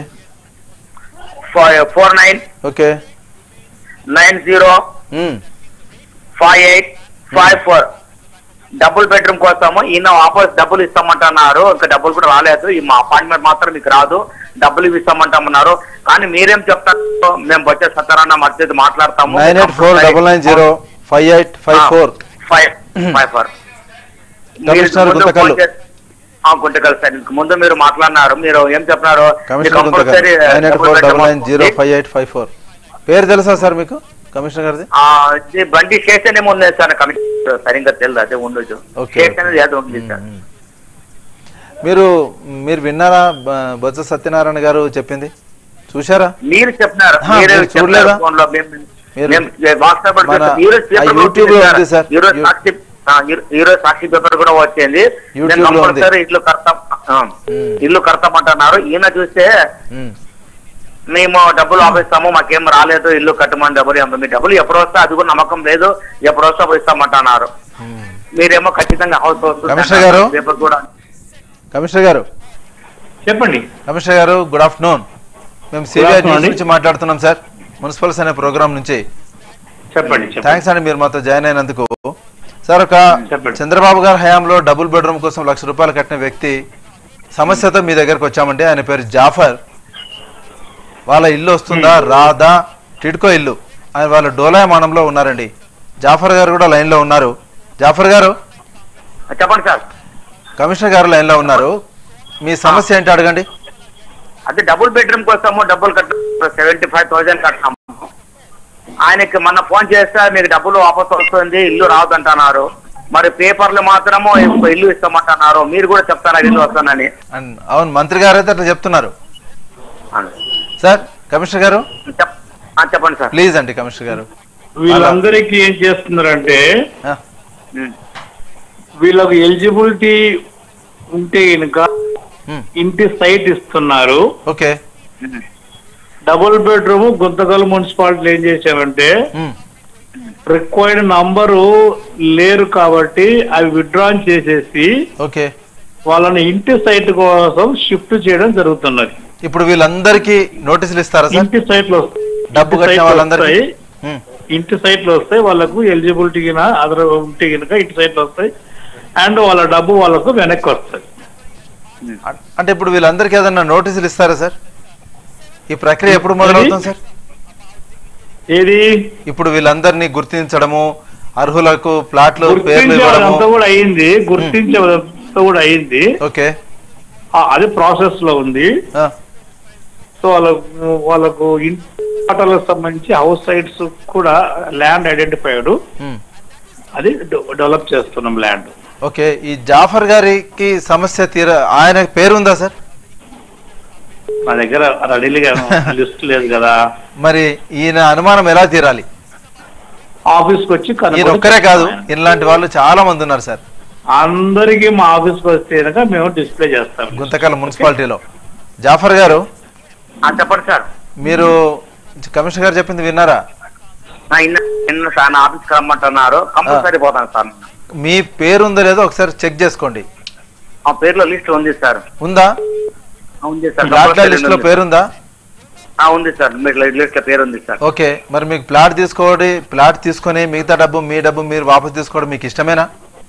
four nine okay nine zero um, five eight five four double bedroom కోసము ఈయన వాపస్ డబ్బులు ఇస్తామంటున్నారు ఇంకా డబ్బులు కూడా రాలేదు ఈ మా అపాయింట్మెంట్ మాత్రం మీకు రాదు డబ్బులు ఇవి ఇస్తామంటామన్నారు కానీ మీరేం చెప్తారు మేము వచ్చే సత్యనారాయణ మధ్య మాట్లాడతాము nine eight four double nine zero five eight five four five five four commissioner Guntakal. Guntakal sir ఇంక ముందు మీరు మాట్లాడినారు మీరు ఏం చెప్పినారు commissioner Guntakal nine eight four double nine zero five eight five four పేరు తెలుసా సార్ మీకు కమిషనర్ గారిది ఇది బండి స్టేషన్ ఏమో ఉంది సార్ కమిషనర్ సరిగ్గా తెలియదు అదే ఉండొచ్చు ఓకే, స్టేషన్ ఓకే. ఏదో ఉంది సార్ ఉమ్. మీరు మీరు విన్నారా బ- బొత్స సత్యనారాయణ గారు చెప్పింది చూశారా మీరు చెప్పినారు హా, మీరే మీరు చూడలేదా? ఫోన్ లో మేము- మీరు- మేము వాట్సాప్ లో మన చూస్తే ఈరోజు ఆ పేపర్ యూట్యూబ్ లో వచ్చింది ఉంది సార్. సార్. ఈరోజు యూ- సాక్షి ఆ, ఈ- ఈరోజు సాక్షి పేపర్ కూడా వచ్చింది యూట్యూబ్ నేను లో ఉంది. కంపల్సరీ ఇల్లు కడతాం ఆ, ఉమ్. ఇల్లు కడతామంటున్నారు ఈయన చూస్తే ఉమ్. మేము డబ్బులు ఆపిస్తాము మాకేం రాలేదు ఇల్లు కట్టమని డబ్బులు ఏమో మీ డబ్బులు ఎప్పుడు వస్తే అది కూడా నమ్మకం లేదు ఎప్పుడు వస్తే అప్పుడు ఇస్తామంటున్నారు ఉమ్. మీరేమో ఖచ్చితంగా హౌస్ కమిషనర్ గారు? పేపర్ కూడా కమిషనర్ గారు చెప్పండి కమిషనర్ గారు గుడ్ ఆఫ్టర్నూన్ మేము సిబిఐ afternoon న్యూస్ అండి. నుంచి మాట్లాడుతున్నాం సార్ మున్సిపల్స్ అనే ప్రోగ్రామ్ నుంచి చెప్పండి చెప్పండి థ్యాంక్స్ అండి మీరు మాతో జాయిన్ అయినందుకు సార్ ఒక చెప్పండి. చంద్రబాబు గారి హయాంలో డబుల్ బెడ్రూమ్ కోసం లక్ష రూపాయలు కట్టిన వ్యక్తి సమస్యతో మీ దగ్గరకు వచ్చామండి ఆయన పేరు జాఫర్ వాళ్ళ ఇల్లు వస్తుందా రాదా టిడ్కో ఇల్లు ఆయన వాళ్ళ డోలాయమానంలో ఉన్నారండి జాఫర్ గారు కూడా లైన్లో ఉన్నారు జాఫర్ గారు చెప్పండి సార్ కమిషనర్ గారు లైన్లో ఉన్నారు మీ సమస్య ఏంటి అడగండి అదే డబుల్ బెడ్రూమ్ కోసము డబ్బులు కట్ట సెవెంటీ ఫైవ్ థౌసండ్ కట్టాము ఆయనకి మొన్న ఫోన్ చేస్తే మీకు డబ్బులు వాపస్ వస్తుంది ఇల్లు రావద్దంటున్నారు మరి పేపర్లు మాత్రము ఇల్లు ఇస్తామంటున్నారు మీరు కూడా చెప్తారా ఇల్లు వస్తానని అండ్ అవును మంత్రి గారు అయితే అట్లా చెప్తున్నారు సార్ కమిషనర్ గారు ఆ, చెప్పండి సార్ ప్లీజ్ అండి కమిషనర్ గారు వీళ్ళందరికీ ఏం చేస్తున్నారంటే వీళ్ళకు ఎలిజిబిలిటీ ఉంటే కనుక ఇంటి సైట్ ఇస్తున్నారు okay double bedroom Guntakal municipality ఏం చేశామంటే రిక్వైర్డ్ నంబరు లేరు కాబట్టి అవి విత్డ్రాన్ చేసేసి ఓకే వాళ్ళని ఇంటి సైట్ కోసం షిఫ్ట్ చేయడం జరుగుతున్నది ఇప్పుడు వీళ్ళందరికీ నోటీసులు ఇస్తారా సార్ ఇంటి సైట్లు డబ్బు కట్టిన వాళ్ళందరికీ ఇంటి సైట్లు వస్తాయి వాళ్ళకు ఎలిజిబిలిటీ అదర్ ఉంటే కనుక ఇంటి సైట్లు వస్తాయి అండ్ వాళ్ళ డబ్బు వాళ్ళకు వెనక్కి వస్తుంది అంటే ఇప్పుడు వీళ్ళందరికీ ఏదన్నా నోటీసులు ఇస్తారా సార్ ఈ ప్రక్రియ ఎప్పుడు మొదలవుతుంది సార్ ఏది ఇప్పుడు వీళ్ళందరినీ గుర్తించడము అర్హులకు ప్లాట్లు పేర్లు ఇవ్వడము గుర్తించడంతా కూడా అయింది గుర్తించడంతా కూడా అయింది ఓకే అది ప్రాసెస్ లో ఉంది సో వాళ్ళకు వాళ్ళకు ఇంటాలకు సంబంధించి హౌస్ సైట్స్ కూడా ల్యాండ్ ఐడెంటిఫైడ్ అది డెవలప్ చేస్తున్నాం ల్యాండ్ ఓకే ఈ జాఫర్ గారికి సమస్య తీర ఆయన పేరు ఉందా సార్ నా దగ్గర రెడీగా లిస్ట్ లేదు కదా మరి ఈయన అనుమానం ఎలా తీరాలి ఆఫీస్ కి వచ్చి ఈయన కనుక్కొని ఒక్కరే కాదు ఇలాంటి వాళ్ళు చాలా మంది ఉన్నారు సార్ అందరికి మా ఆఫీస్ కి వస్తే కనుక మేము డిస్ప్లే చేస్తాం గుంతకల్ మున్సిపాలిటీలో జాఫర్ గారు చెప్పండి సార్ మీరు కమిషనర్ గారు చెప్పింది విన్నారా నా ఇన్న నిన్న సార్ నా ఆఫీస్కి రమ్మంటున్నారు కంపల్సరీ పోతాను సార్ మీ పేరు ఉందో లేదో ఒకసారి చెక్ చేసుకోండి ఆ పేరులో లిస్ట్ ఉంది సార్ ఉందా ఆ, ఉంది సార్ ప్లాట్ల compulsory లిస్ట్ లో ఉంది. పేరుందా ఆ, ఉంది సార్ మీకు లిస్ట్ లో పేరు ఉంది సార్ ఓకే మరి మీకు ప్లాట్ తీసుకోండి ప్లాట్ తీసుకొని మిగతా డబ్బు మీ డబ్బు మీరు వాపస్ తీసుకోవడం మీకు ఇష్టమేనా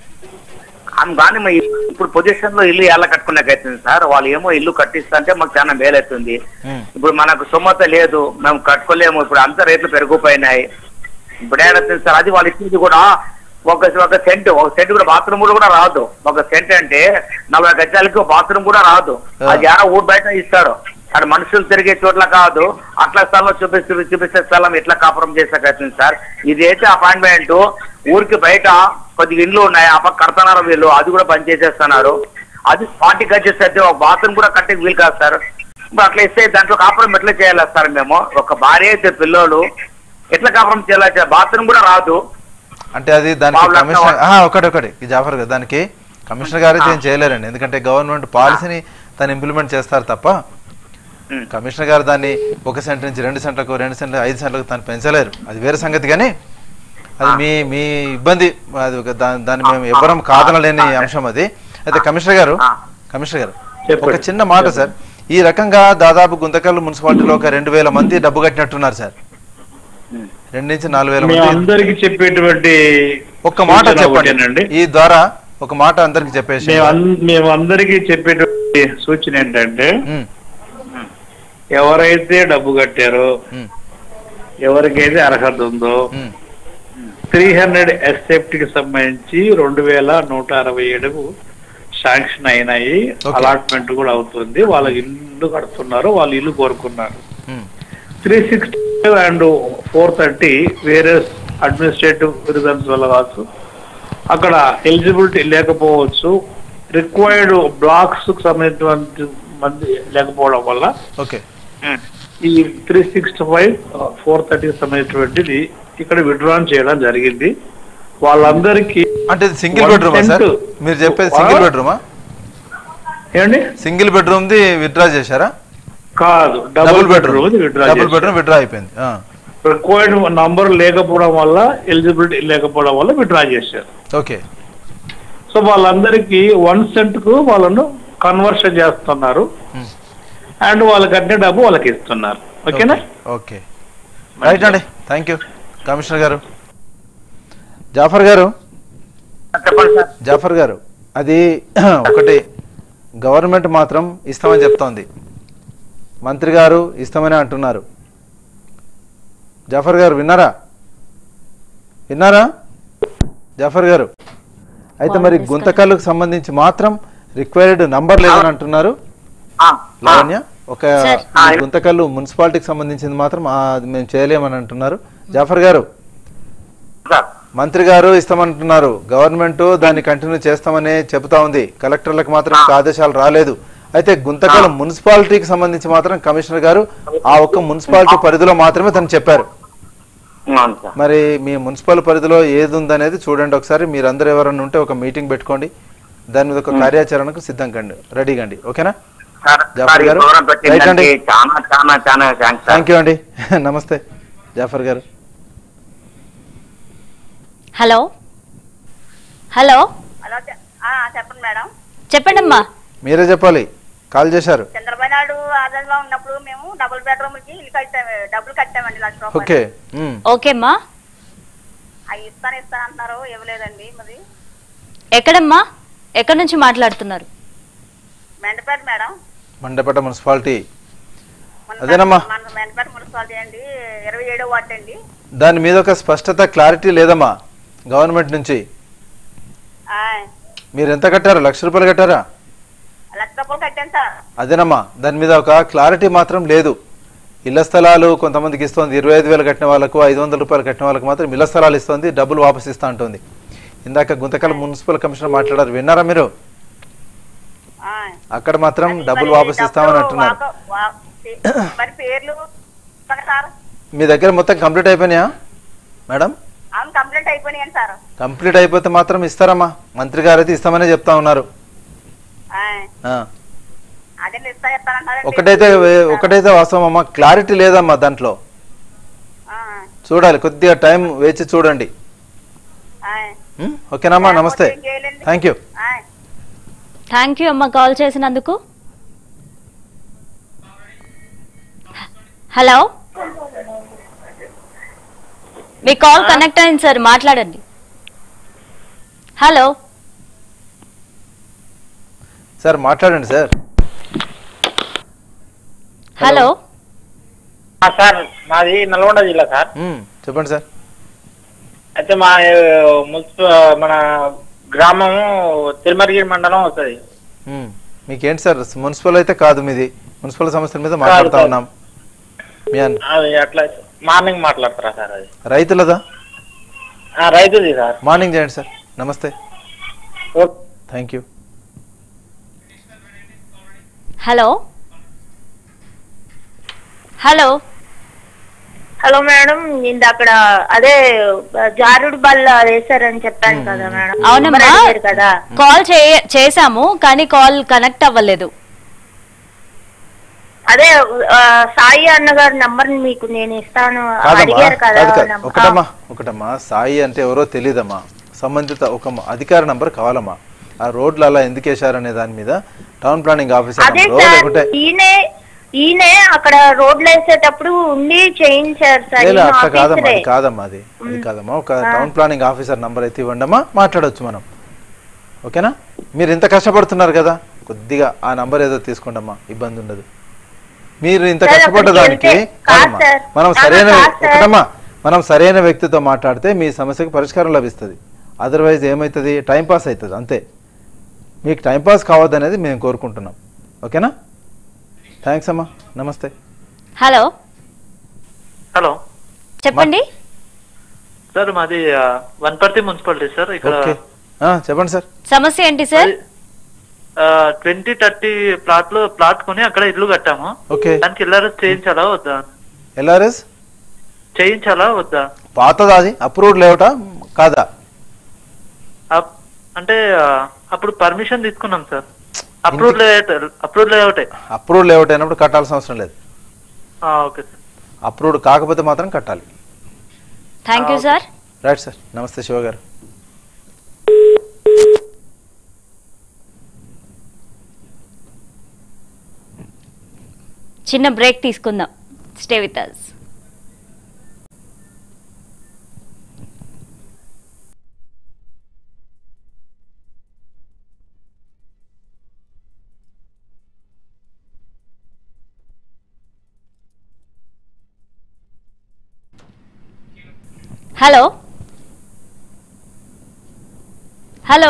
ఆమె కానీ మా ఇల్లు- ఇప్పుడు పొజిషన్ లో ఇల్లు ఎలా కట్టుకునేకైతుంది సార్ వాళ్ళు ఏమో ఇల్లు కట్టిస్తుంటే మాకు చాలా మేలవుతుంది ఇప్పుడు మనకు సుమత లేదు మేము కట్టుకోలేము ఇప్పుడు అంత రేట్లు పెరిగిపోయినాయి ఇప్పుడు ఏడవుతుంది సార్ అది వాళ్ళు ఇచ్చింది కూడా ఒక ఒక సెంట్ ఒక సెంట్ కూడా బాత్రూమ్ కూడా రాదు ఒక సెంట్ అంటే నలభై గజాలకి ఒక బాత్రూమ్ కూడా రాదు అది యారో ఊరు బయట ఇస్తాడు అక్కడ మనుషులు తిరిగే చోట్ల కాదు అట్లా స్థలం చూపిస్తూ చూపిస్తే స్థలం ఎట్లా కాపురం చేసేకవుతుంది సార్ ఇది అయితే అపాయింట్మెంట్ ఊరికి బయట కొద్దిగా ఇండ్లు ఉన్నాయి ఆ పక్క కడుతున్నారు వీళ్ళు అది కూడా పని చేసేస్తున్నారు అది ఫార్టీ గజెస్ అయితే ఒక బాత్రూమ్ కూడా కట్టే వీలు కాదు సార్ ఇప్పుడు అట్లా ఇస్తే దాంట్లో కాపురం ఎట్లా చేయాలి సార్ మేము ఒక భార్య అయితే పిల్లోడు ఎట్లా కాపురం చేయాలి బాత్రూమ్ కూడా రాదు అంటే అది దానికి పావులు కమిషనర్ ఆహా, ఒకటి ఒకటి ఈ జాఫర్ గారు దానికి కమిషనర్ గారు అయితే ఏం చేయలేరండి ఎందుకంటే గవర్నమెంట్ పాలసీని తను ఇంప్లిమెంట్ చేస్తారు తప్ప కమిషనర్ గారు దాన్ని ఒక సెంట్ నుంచి రెండు సెంట్లకు రెండు సెంట్లకు ఐదు సెంట్లకు తను పెంచలేరు అది వేరే సంగతి కానీ అది మీ మీ ఇబ్బంది అది ఒక దా- దాన్ని మేము ఎవ్వరం కాదనలేని అంశం అది అయితే కమిషనర్ గారు కమిషనర్ గారు ఒక చిన్న మాట సార్ ఈ రకంగా దాదాపు గుంతకల్లు మున్సిపాలిటీలో ఒక రెండు వేల మంది డబ్బు కట్టినట్టున్నారు సార్ రెండు నుంచి నాలుగు వేల మేము మంది అందరికి చెప్పేటువంటి ఒక్క మాట సూచన చెప్పండి ఒకటేనండి. ఈ ద్వారా ఒక మాట అందరికి చెప్పేసి మేము అన్- మేము అందరికి చెప్పేటువంటి సూచన ఏంటంటే ఎవరైతే డబ్బు కట్టారో ఎవరికైతే అర్హత ఉందో త్రీ హండ్రెడ్ ఎస్ఎఫ్టీ కి సంబంధించి రెండు వేల నూట అరవై ఏడు శాంక్షన్ అయినాయి అలాట్మెంట్ కూడా అవుతుంది వాళ్ళ ఇల్లు కడుతున్నారు వాళ్ళు ఇల్లు కోరుకున్నారు three sixty and four thirty వేరే అడ్మినిస్ట్రేటివ్ రీజన్స్ వల్ల కావచ్చు అక్కడ ఎలిజిబిలిటీ లేకపోవచ్చు రిక్వైర్డ్ బ్లాక్స్ సంబంధించిన మంది లేకపోవడం వల్ల ఓకే ఈ త్రీ సిక్స్టీ ఫైవ్ ఫోర్ థర్టీకి సంబంధించినటువంటిది ఇక్కడ విడ్రాన్ చేయడం జరిగింది వాళ్ళందరికీ అంటే సింగిల్ బెడ్రూమా సార్ మీరు చెప్పేది సింగిల్ బెడ్రూమా ఏమండి సింగిల్ బెడ్రూమ్ ది విత్డ్రా చేశారా కాదు double bedroom withdraw double bedroom withdraw అయిపోయింది ఆ. రిక్వైర్డ్ నంబర్ లేకపోవడం వల్ల ఎలిజిబిలిటీ లేకపోవడం వల్ల విడ్రా చేశారు ఓకే సో వాళ్ళందరికీ వన్ సెంట్ కు వాళ్ళను కన్వర్షన్ చేస్తున్నారు అండ్ వాళ్ళకి కట్టిన డబ్బు వాళ్ళకి ఇస్తున్నారు ఓకేనా ఓకే రైట్ అండి థ్యాంక్ యూ కమిషనర్ గారు జాఫర్ గారు జాఫర్ గారు అది ఒకటి గవర్నమెంట్ మాత్రం ఇస్తామని చెప్తోంది మంత్రి గారు ఇస్తామని అంటున్నారు జాఫర్ గారు విన్నారా విన్నారా జాఫర్ గారు అయితే మరి గుంతకల్లుకు సంబంధించి మాత్రం రిక్వైర్డ్ నంబర్ లేదని అంటున్నారు లావణ్య ఒక సార్. ఈ గుంతకల్లు మున్సిపాలిటీకి సంబంధించింది మాత్రం ఆ, అది మేము చేయలేమని అంటున్నారు జాఫర్ గారు మంత్రి గారు ఇస్తామంటున్నారు గవర్నమెంట్ దాన్ని కంటిన్యూ చేస్తామని చెబుతా ఉంది కలెక్టర్లకు మాత్రం ఇంకా ఆదేశాలు రాలేదు అయితే గుంతకల్ మున్సిపాలిటీకి సంబంధించి మాత్రం కమిషనర్ గారు ఆ ఒక్క మున్సిపాలిటీ పరిధిలో మాత్రమే తను చెప్పారు అవును సార్ మరి మీ మున్సిపల్ పరిధిలో ఏది ఉందనేది చూడండి ఒకసారి మీరందరూ ఎవరైనా ఉంటే ఒక మీటింగ్ పెట్టుకోండి దాని మీద ఒక కార్యాచరణకు సిద్ధం కండి రెడీ కండి ఓకేనా సార్ జాఫర్ సార్ ఈ గారు, ప్రోగ్రామ్ రైట్ పెట్టిందంటే అండి. చాలా చాలా చాలా థ్యాంక్స్ సార్ థ్యాంక్ యూ అండి నమస్తే జాఫర్ గారు హలో హలో హలో చె- ఆ, చెప్పండి మేడం చెప్పండి అమ్మా మీరే చెప్పాలి కాల్ చేశారు చంద్రబాబు నాయుడు ఆదాయంలో ఉన్నప్పుడు మేము డబుల్ బెడ్రూమ్ కి ఇల్లు కట్టాము డబ్బులు కట్టామండి లక్ష రూపాయలు ఓకే ఉమ్. ఓకే అమ్మా అవి ఇస్తాను ఇస్తాను అంటున్నారు ఇవ్వలేదండి మరి ఎక్కడమ్మా ఎక్కడి నుంచి మాట్లాడుతున్నారు మెండపేట మేడం మండపేట మున్సిపాలిటీ మన అదేనమ్మా. మన మెండపేట మున్సిపాలిటీ అండి ఇరవై ఏడో వార్డు అండి దాని మీద ఒక స్పష్టత క్లారిటీ లేదమ్మా గవర్నమెంట్ నుంచి ఆ, మీరు ఎంత కట్టారు లక్ష రూపాయలు కట్టారా లక్ష రూపాయలు కట్టాను సార్ అదేనమ్మా దాని మీద ఒక క్లారిటీ మాత్రం లేదు ఇళ్ల స్థలాలు కొంతమందికి ఇస్తుంది ఇరవై ఐదు వేలు కట్టిన వాళ్ళకు ఐదు వందల రూపాయలు కట్టిన వాళ్ళకు మాత్రం ఇళ్ల స్థలాలు ఇస్తుంది డబ్బులు వాపస్ ఇస్తా అంటుంది ఇందాక గుంతకల్ మున్సిపల్ కమిషనర్ మాట్లాడారు విన్నారా మీరు ఆ. అక్కడ మాత్రం అది డబ్బులు మరి వాపస్ ఇస్తామని డబ్బులు అంటున్నారు వాక- వా- పే- మరి పేర్లు ఇస్తాను సార్ మీ దగ్గర మొత్తం కంప్లీట్ అయిపోయినాయా మేడం అవును కంప్లైంట్ అయిపోయినాయండి సార్ కంప్లీట్ అయిపోతే మాత్రం ఇస్తారమ్మా మంత్రి గారు అయితే ఇస్తామనే చెప్తా ఉన్నారు ఆ, ఆ. అదే ఇస్తా ఇస్తానంటారండి ఒకటైతే వే- ఒకటైతే వాస్తవం అమ్మా క్లారిటీ లేదమ్మా దాంట్లో ఆ, చూడాలి కొద్దిగా టైం వేచి చూడండి ఆ, ఉం? ఓకేనమ్మా నమస్తే ఏం చేయలేండి. థ్యాంక్ యూ ఆ. థ్యాంక్ యూ అమ్మా కాల్ చేసినందుకు హలో మీ కాల్ కనెక్ట్ అయింది సార్ మాట్లాడండి హలో సార్ మాట్లాడండి సార్ హలో ఆ, సార్ మాది నల్గొండ జిల్లా సార్ ఉం, చెప్పండి సార్ అయితే మా మున్సిపల్ మన గ్రామము తిరుమలగిరి మండలం వస్తుంది ఉం. మీకేంటి సార్ మున్సిపల్ అయితే కాదు మీది మున్సిపల్ సమస్యల మీద మాట్లాడుతా కాదు. ఉన్నాం మీ అన్- అది అట్లా మార్నింగ్ మాట్లాడతారా సార్ అది రైతులదా ఆ, రైతుది సార్ మార్నింగ్ చేయండి సార్ నమస్తే okay thank you hello hello hello madam ఇంత అక్కడ అదే జారుడు బల్ల వేశారని చెప్పాను కదా మేడం అవునమ్మా నెంబర్ అడిగారు కదా కాల్ చే- చేశాము కానీ కాల్ కనెక్ట్ అవ్వలేదు అదే ఆ, సాయి అన్నగారి నంబర్ మీకు నేను ఇస్తాను కాదమ్మా అడిగారు కదా కాదు కాదు నంబర్. ఒకటమ్మా ఒకటమ్మా సాయి అంటే ఎవరో తెలియదమ్మా సంబంధిత ఒక మ- అధికార నంబర్ కావాలమ్మా ఆ రోడ్లు అలా ఎందుకు వేశారనే దాని మీద టౌన్ ప్లానింగ్ ఆఫీసర్ అదే నంబరో సార్ లేకుంటే ఈయనే ఈయనే అక్కడ రోడ్లు వేసేటప్పుడు ఉండి చేయించారు సార్ లేదు ఈయన అట్లా కాదమ్మా ఆఫీసరే. అది కాదమ్మా అది అది కాదమ్మా ఒక టౌన్ ప్లానింగ్ ఆఫీసర్ నంబర్ అయితే ఇవ్వండమ్మా మాట్లాడొచ్చు మనం ఓకేనా మీరు ఇంత కష్టపడుతున్నారు కదా కొద్దిగా ఆ నంబర్ ఏదో తీసుకోండమ్మా ఇబ్బంది ఉండదు మీరు ఇంత సార్, కష్టపడ్డ అక్కడికి దానికి వెళ్తే- కాదు కాదమ్మా, సార్. మనం ఆహా, సరైన కాదు సార్. ఒకటమ్మా మనం సరైన వ్యక్తితో మాట్లాడితే మీ సమస్యకు పరిష్కారం లభిస్తుంది అదర్వైజ్ ఏమవుతుంది టైం పాస్ అవుతుంది అంతే మీకు టైం పాస్ కావద్దనేది మేము కోరుకుంటున్నాం ఓకేనా థ్యాంక్స్ అమ్మా నమస్తే హలో హలో చెప్పండి సార్ మాది ఆ, వనపర్తి మున్సిపాలిటీ సార్ ఇక్కడ ఓకే ఆ, చెప్పండి సార్ సమస్య ఏంటి సార్ ట్వంటీ థర్టీ ప్లాట్ లో ప్లాట్ కొని అక్కడ ఇల్లు కట్టాము ఓకే దానికి ఎల్ఆర్ఎస్ చేయించాలా వద్దా ఎల్ఆర్ఎస్ చేయించాలా వద్దా పాతదా అది అప్రూవ్డ్ లేవటా కాదా అప్- అంటే ఆ, అప్పుడు పర్మిషన్ తీసుకున్నాం సార్ అప్రూవ్ లేఅవుట్ అప్రూవ్ లేఅవుటే అప్రూవ్డ్ లేఅవుట్ అయినప్పుడు కట్టాల్సిన అవసరం లేదు ఓకే సార్ అప్రూవ్డ్ కాకపోతే మాత్రం కట్టాలి thank you sir right sir నమస్తే శివ గారు చిన్న బ్రేక్ తీసుకుందాం stay with us hello hello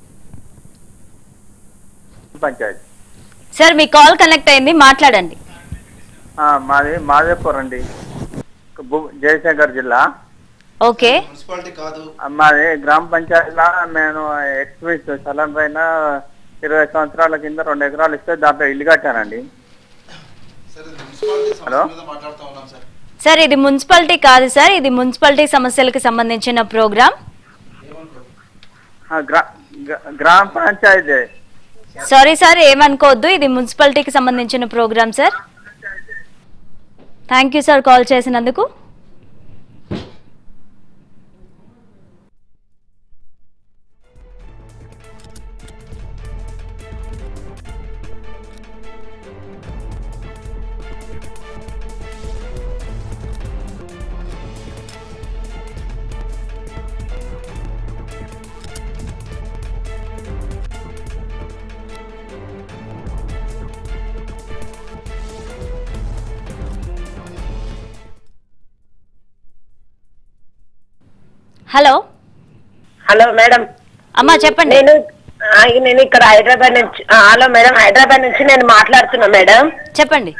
panchayat sir మీ కాల్ కనెక్ట్ అయింది మాట్లాడండి ఆ, మాది మాదేపూర్ అండి బు- జయశంకర్ జిల్లా ఓకే మున్సిపాలిటీ కాదు ఆ, మాది గ్రామ పంచాయతీలో నేను ఎక్స్పీస్ స్థలం పైన ఇరవై సంవత్సరాల కింద రెండు ఎకరాలు ఇస్తే దాంట్లో ఇల్లు కట్టానండి హలో మాట్లాడుతూ ఉన్నాం సార్ సార్ ఇది మున్సిపాలిటీ కాదు సార్ ఇది మున్సిపాలిటీ సమస్యలకు సంబంధించిన ప్రోగ్రామ్ ఆ, గ్రా గ్రా- గ్రామ పంచాయతీ సారీ సార్ ఏమనుకోవద్దు ఇది మున్సిపాలిటీకి సంబంధించిన programme sir thank you sir call చేసినందుకు హలో హలో మేడం అమ్మా చెప్పండి నేను ఆ, నేను ఇక్కడ హైదరాబాద్ నుంచి ఆ, హలో మేడం హైదరాబాద్ నుంచి నేను మాట్లాడుతున్నా మేడం చెప్పండి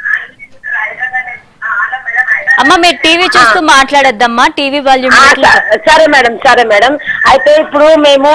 అమ్మా మీరు టీవీ చూస్తూ మాట్లాడొద్దమ్మా టీవీ వాల్యూమ్ ఆ, స- సరే మేడం సరే మేడం అయితే ఇప్పుడు మేము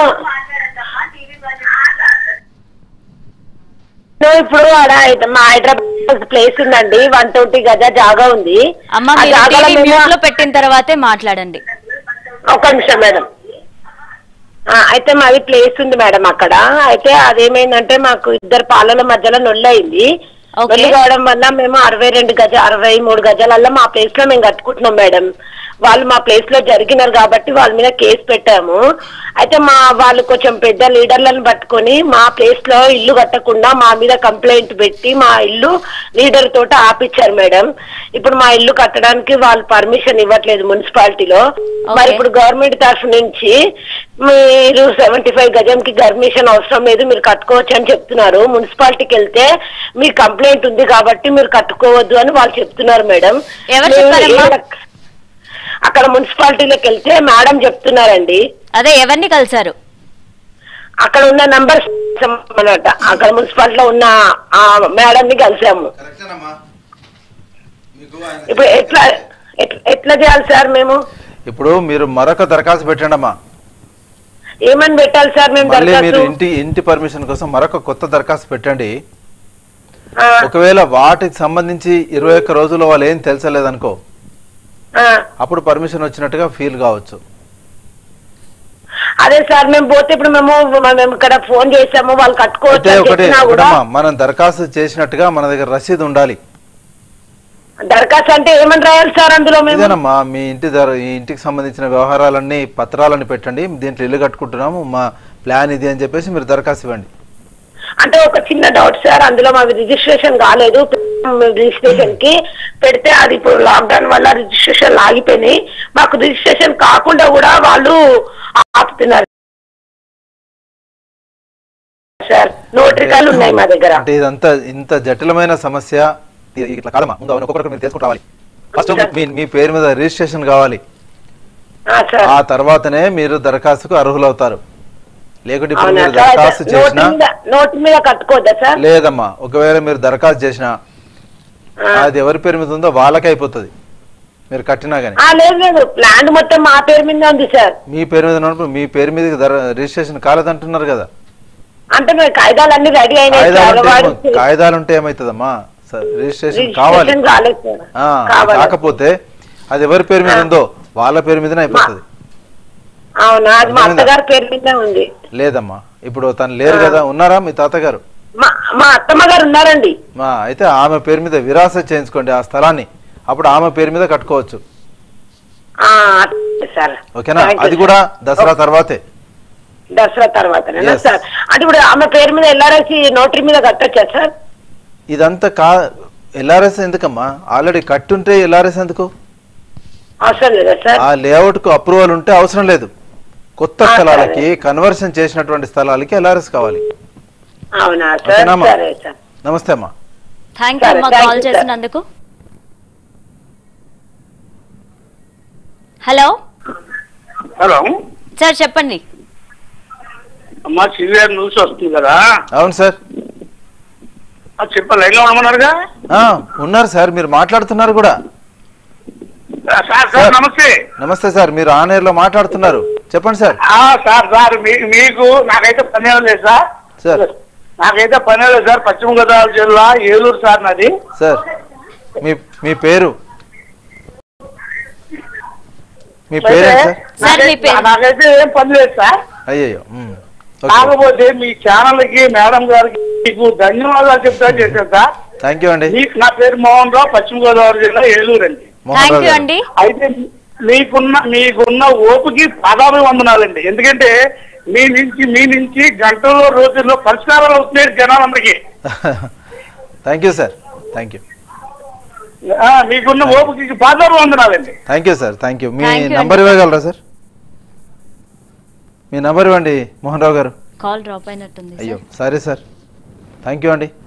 నేను ఇప్పుడు ఆడ హైద- మా హైదరాబాద్ ప్లేస్ ఉందండి వన్ ట్వంటీ గజ జాగా ఉంది అమ్మా ఆ మీరు జాగాలో టీవీ మేము- మ్యూట్ లో పెట్టిన తర్వాతే మాట్లాడండి ఒక నిమిషం మేడం ఆ, అయితే మాది ప్లేస్ ఉంది మేడం అక్కడ అయితే అదేమైందంటే మాకు ఇద్దరు పాలల మధ్యలో నొల్లయింది ఓకే. నొల్లి కావడం వల్ల మేము అరవై రెండు గజ అరవై మూడు గజాలల్లో మా ప్లేస్ లో మేము కట్టుకుంటున్నాం మేడం వాళ్ళు మా ప్లేస్ లో జరిగినారు కాబట్టి వాళ్ళ మీద కేసు పెట్టాము అయితే మా వాళ్ళు కొంచెం పెద్ద లీడర్లను పట్టుకొని మా ప్లేస్ లో ఇల్లు కట్టకుండా మా మీద కంప్లైంట్ పెట్టి మా ఇల్లు లీడర్ తోట ఆపిచ్చారు మేడం ఇప్పుడు మా ఇల్లు కట్టడానికి వాళ్ళు పర్మిషన్ ఇవ్వట్లేదు మున్సిపాలిటీలో మరి ఇప్పుడు గవర్నమెంట్ తరఫు నుంచి మీరు సెవెంటీ ఫైవ్ గజంకి పర్మిషన్ అవసరం లేదు మీరు కట్టుకోవచ్చు అని చెప్తున్నారు మున్సిపాలిటీకి వెళ్తే మీ కంప్లైంట్ ఉంది కాబట్టి మీరు కట్టుకోవద్దు అని వాళ్ళు చెప్తున్నారు మేడం ఎవరు మేము చెప్పారమ్మా? ఏ- అక్కడ మున్సిపాలిటీలోకి వెళ్తే మేడం చెప్తున్నారండి అదే ఎవరిని కలిసారు అక్కడ ఉన్న నంబర్ అన్నమాట అక్కడ మున్సిపాలిటీలో ఉన్న ఆ మేడం ని కలిసాము ఇప్పుడు ఎట్లా ఎట్లా- ఎట్లా చేయాలి సార్ మేము ఇప్పుడు మీరు మరొక దరఖాస్తు పెట్టండి అమ్మా ఏమని పెట్టాలి సార్ మేము మళ్ళీ మీరు దరఖాస్తు ఇంటి ఇంటి పర్మిషన్ కోసం మరొక కొత్త దరఖాస్తు పెట్టండి ఆ, ఒకవేళ వాటికి సంబంధించి ఇరవై ఒక్క రోజుల్లో వాళ్ళు ఏం తెలుసలేదనుకో ఆ. అప్పుడు పర్మిషన్ వచ్చినట్టుగా ఫీల్ కావచ్చు అదే సార్ మేము పోతే ఇప్పుడు మేము మేము ఇక్కడ ఫోన్ చేసాము వాళ్ళు కట్టుకోవచ్చు అయితే అని ఒకటి చెప్పినా కూడా ఒకటమ్మా మనం దరఖాస్తు చేసినట్టుగా మన దగ్గర రసీదు ఉండాలి దరఖాస్తు అంటే ఏమని రాయాలి సార్ అందులో మేము ఇదేనమ్మా మీ ఇంటి ధర ఈ ఇంటికి సంబంధించిన వ్యవహారాలన్నీ పత్రాలని పెట్టండి దీంట్లో ఇల్లు కట్టుకుంటున్నాము మా ప్లాన్ ఇది అని చెప్పేసి మీరు దరఖాస్తు ఇవ్వండి అంటే ఒక చిన్న డౌట్ సార్ అందులో మాది రిజిస్ట్రేషన్ కాలేదు రిజిస్ట్రేషన్ కి పెడితే అది ఇప్పుడు లాక్డౌన్ వల్ల రిజిస్ట్రేషన్ ఆగిపోయినాయి మాకు రిజిస్ట్రేషన్ కాకుండా కూడా వాళ్ళు ఆపుతున్నారు సార్ నోటరికాలు ఉన్నాయి మా దగ్గర అంటే ఇదంతా ఇంత జటిలమైన సమస్య ఇది ఇట్లా కాదమ్మా ముందు అవును, ఒక్కొక్కరికి మీరు తెలుసుకుంటూ రావాలి ఫస్ట్ మీ మీ పేరు మీద రిజిస్ట్రేషన్ కావాలి ఆ, సార్ ఆ తర్వాతనే మీరు దరఖాస్తుకు అర్హులవుతారు లేకుంటే ఇప్పుడు అవునా మీరు సార్ దరఖాస్తు అయితే నోటి చేసినా మీద నోటి మీద కట్టుకోవద్దా సార్ లేదమ్మా ఒకవేళ మీరు దరఖాస్తు చేసినా అది ఎవరి పేరు మీద ఉందో వాళ్ళకే అయిపోతుంది మీరు కట్టినా గానీ ఆ, లేదు లేదు ల్యాండ్ మొత్తం మా పేరు మీద ఉంది సార్ మీ పేరు మీద ఉన్నప్పుడు మీ పేరు మీద రిజిస్ట్రేషన్ కాలేదంటున్నారు కదా అంటే మేము కాయిదాలన్నీ రెడీ అయినాయి కాయిదాలు సార్ ఉంటే వాడు ఏమో- కాయిదాలు ఉంటే ఏమవుతుందమ్మా స- రిజిస్ట్రేషన్ కావాలి రిజిస్ట్రేషన్ కాలేదు సార్ ఆ, కావాలి. కాకపోతే అది ఎవరి పేరు మీద ఉందో వాళ్ళ పేరు మీదనే అయిపోతుంది అవునా అది మా అర్థమైందా? అత్తగారి పేరు మీద ఉంది లేదమ్మా ఇప్పుడు తను లేరు కదా ఉన్నారా మీ తాతగారు మా మా అత్తమ్మ గారు ఉన్నారండి మా అయితే ఆమె పేరు మీద విరాస చేయించుకోండి ఆ స్థలాన్ని అప్పుడు ఆమె పేరు మీద కట్టుకోవచ్చు ఆ, అట్లే సార్ ఓకేనా Thank you, అది sir. కూడా దసరా తర్వాతే దసరా తర్వాత Yes. సార్ అంటే ఇప్పుడు ఆమె పేరు మీద ఎల్ఆర్ఎస్ నోటరీ మీద కట్టొచ్చా సార్ ఇదంతా కా ఎల్ఆర్ఎస్ ఎందుకమ్మా ఆల్రెడీ కట్టుంటే ఎల్ఆర్ఎస్ ఎందుకు అవసరం లేదా సార్ ఆ లేఅవుట్ కు అప్రూవల్ ఉంటే అవసరం లేదు కొత్త స్థలాలకి కన్వర్షన్ చేసినటువంటి స్థలాలకి ఎల్ఆర్ఎస్ కావాలి అవునా సార్ ఓకేనామ్మా? సరే సార్ నమస్తే అమ్మా థ్యాంక్ యూ సరే, అమ్మా thank కాల్ you, sir. చేసినందుకు హలో హలో సార్ చెప్పండి అమ్మా సివిఆర్ న్యూస్ వస్తుంది కదా అవును సార్ ఆ, చెప్ప లైన్ లో ఉండమన్నారుగా ఆ, ఉన్నారు సార్ మీరు మాట్లాడుతున్నారు కూడా ఆ, సార్ సార్ నమస్తే నమస్తే సార్ మీరు ఆన్ ఎయిర్ లో మాట్లాడుతున్నారు చెప్పండి సార్ ఆ, సార్ సార్ మీ- మీకు నాకైతే పని ఏం లేదు సార్ సార్ నాకైతే పని ఏం లేదు సార్ పశ్చిమ గోదావరి జిల్లా ఏలూరు సార్ నాది సార్ మీ మీ పేరు మీ పేరేంటి సార్ నాకైతే- నాకైతే ఏం పని లేదు సార్ అయ్యయ్యో ఉమ్. ఓకే కాకపోతే మీ ఛానల్ కి మేడం గారికి మీకు ధన్యవాదాలు చెప్తా చేశాను సార్ థ్యాంక్ యూ అండి మీకు నా పేరు మోహన్ రావు పశ్చిమ గోదావరి జిల్లా ఏలూరు అండి మోహన్ రావు గారు. అయితే మీకున్న మీకున్న ఓపుకి పదాభి వందనాలండి ఎందుకంటే మీ నుంచి మీ నుంచి గంటల్లో రోజుల్లో పరిష్కారాలు అవుతున్నాయి జనాలందరికీ thank you sir thank you ఆ, మీకున్న ఓపుకి పాదాభి వందనాలండి thank you sir thank you మీ Thank you అండి. నంబర్ ఇవ్వగలరా సార్ మీ నంబర్ ఇవ్వండి మోహన్ రావు గారు కాల్ డ్రాప్ అయినట్టుంది అయ్యో సరే సార్ థ్యాంక్ యూ అండి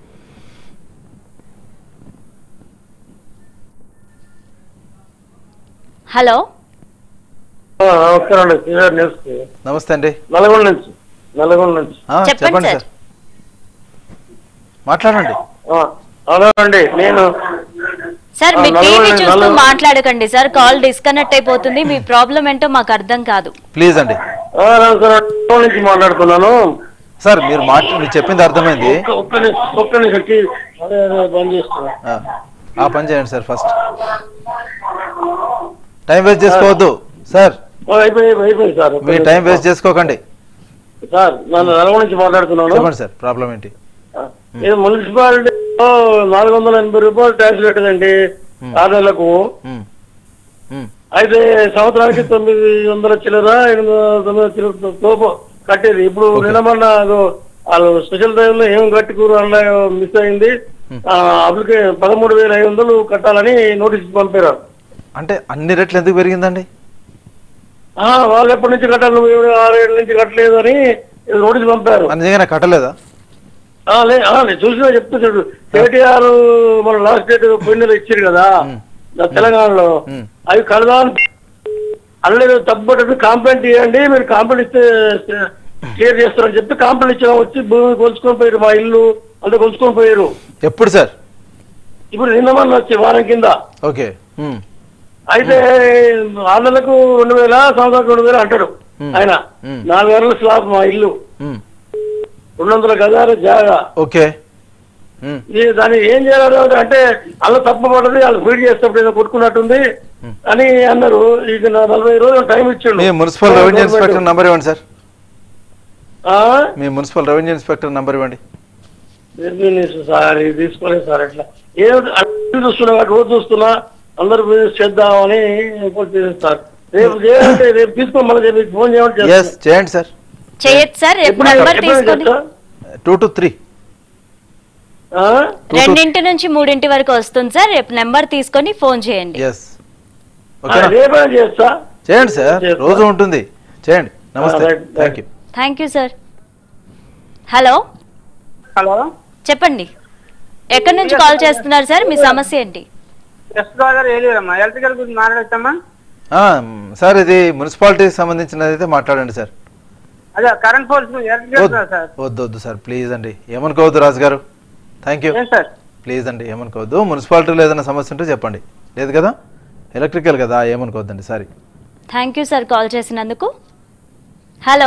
హలో నమస్కారం అండి సివిఆర్ న్యూస్ కి నమస్తే అండి నల్గొండ నుంచి నల్గొండ నుంచి ఆ, చెప్పండి సార్ మాట్లాడండి హలో అండి నేను సార్ ఆ, మీ నలుగురు- టీవీ చూస్తూ నలుగురు- మాట్లాడకండి సార్ కాల్ డిస్కనెక్ట్ అయిపోతుంది మీ ప్రాబ్లం ఏంటో మాకు అర్థం కాదు ప్లీజ్ అండి ఆ, నమస్కారం నల్గొండ నుంచి మాట్లాడుతున్నాను సార్ మీరు మాట్లా మీరు చెప్పింది అర్థమైంది ఒక్క- ఒక్క నిమిషం ఒక్క నిమిషం టీ- అదే, అదే, బంద్ చేస్తున్నా ఆ, ఆ పని చేయండి సార్ ఫస్ట్ టైం వేస్ట్ చేసుకోవద్దు సార్ ఓ, అయిపోయి అయిపోయింది సార్ ఒక్క మీ నిమిషం. టైం వేస్ట్ చేసుకోకండి సార్ నేను నల్గొండ నుంచి మాట్లాడుతున్నాను చెప్పండి సార్ ప్రాబ్లం ఏంటి ఇది మున్సిపాలిటీలో నాలుగు వందల ఎనభై రూపాయలు ట్యాక్స్ కట్టదండి ఆరు నెలలకు ఉమ్. ఉమ్. అయితే సంవత్సరానికి తొమ్మిది వందల చిల్లర ఎనిమిది వందల తొమ్మిది వందల చిల్లర తోపు కట్టేది ఇప్పుడు నిన్న మొన్న అదో వాళ్ళు స్పెషల్ డ్రైవ్ లో ఏం కట్టుకురు అన్న మిస్ అయింది అప్పటికే పదమూడు వేల ఐదు వందలు కట్టాలని నోటీస్ పంపారు అంటే అన్ని రెట్లు ఎందుకు పెరిగిందండి ఆ, వాళ్ళు ఎప్పటి నుంచి కట్టాలి నువ్వు ఏడు ఆరు ఏళ్ళ నుంచి కట్టలేదు అని నోటీస్ పంపారు మన నిజంగానే కట్టలేదా ఆ, లే- ఆ, నేను చూసినా చెప్తా చూడు కేటీఆర్ మన లాస్ట్ డేట్ పోయిన ఇచ్చారు కదా తెలంగాణలో అవి కడదాం అల్లలేదు తప్పుపట్టి కాంప్లైంట్ ఇవ్వండి మీరు కాంప్లైంట్ ఇస్తే క్లియర్ చేస్తారని చెప్పి కాంప్లైంట్ ఇచ్చిన వచ్చి భూమి కొలుచుకొని పోయారు మా ఇల్లు అంతా కొలుచుకొని పోయారు ఎప్పుడు సార్ ఇప్పుడు నిన్న మొన్న వచ్చి వారం కింద ఓకే ఉమ్. అయితే ఆరు నెలలకు రెండు వేల సంవత్సరానికి రెండు వేలు అంటాడు ఉమ్. ఆయన ఉమ్. నాలుగు వేల స్లాబ్ మా ఇల్లు ఉమ్. రెండు వందల గజాల జాగా ఓకే ఉమ్. ఈ దాన్ని ఏం చేయాలి అంటే అలా తప్పు పడదు వాళ్ళు ఫీడ్ చేసేటప్పుడు ఏదో కొట్టుకున్నట్టుంది అని అన్నారు ఇక నా నలభై రోజులు టైం ఇచ్చిండు మీ మున్సిపల్ రెవెన్యూ ఇన్స్పెక్టర్ నంబర్ ఇవ్వండి సార్ ఆ? మీ మున్సిపల్ రెవెన్యూ ఇన్స్పెక్టర్ నంబర్ ఇవ్వండి రెవెన్యూ సార్ ఇది తీసుకోలేదు సార్ ఇట్లా ఏం అన్ని చూస్తున్నా కాబట్టి రోజు చూస్తున్నా అందరు బిజినెస్ చేద్దామని రిపోర్ట్ చేశాను సార్ రేపు చేయాలంటే రేపు తీసుకో మళ్ళీ మీకు ఫోన్ చేయమంటే ఎస్ చేస్తాను. చేయండి సార్ చేయొచ్చు సార్ రేపు ఎప్పుడు- నెంబర్ ఎప్పుడు తీసుకొని చేస్తా? టూ టు త్రీ ఆ? రెండింటి నుంచి మూడింటి వరకు వస్తుంది సార్ రేపు నెంబర్ తీసుకొని ఫోన్ చేయండి ఎస్ ఆ, రేపే చేస్తా చేయండి సార్ రోజు ఉంటుంది చేయండి నమస్తే right, thank you thank you sir hello hello చెప్పండి ఎక్కడి నుంచి కాల్ చేస్తున్నారు సార్ మీ సమస్య ఏంటి వెస్ట్ గోదావరి ఏలూరమ్మా ఎలక్ట్రికల్ గురించి మాట్లాడతామా ఆ, సార్ ఇది మున్సిపాలిటీకి సంబంధించినది అయితే మాట్లాడండి సార్ అదే కరెంట్ ఫోర్స్ ఎలక్ట్రికల్ వద్దు సార్ వద్దు వద్దు సార్ ప్లీజ్ అండి ఏమనుకోవద్దు రాజు గారు థ్యాంక్ యూ ఏం సార్ ప్లీజ్ అండి ఏమనుకోవద్దు మున్సిపాలిటీలో ఏదైనా సమస్య ఉంటే చెప్పండి లేదు కదా ఎలక్ట్రికల్ కదా ఏమనుకోవద్దండి sorry thank you sir call చేసినందుకు hello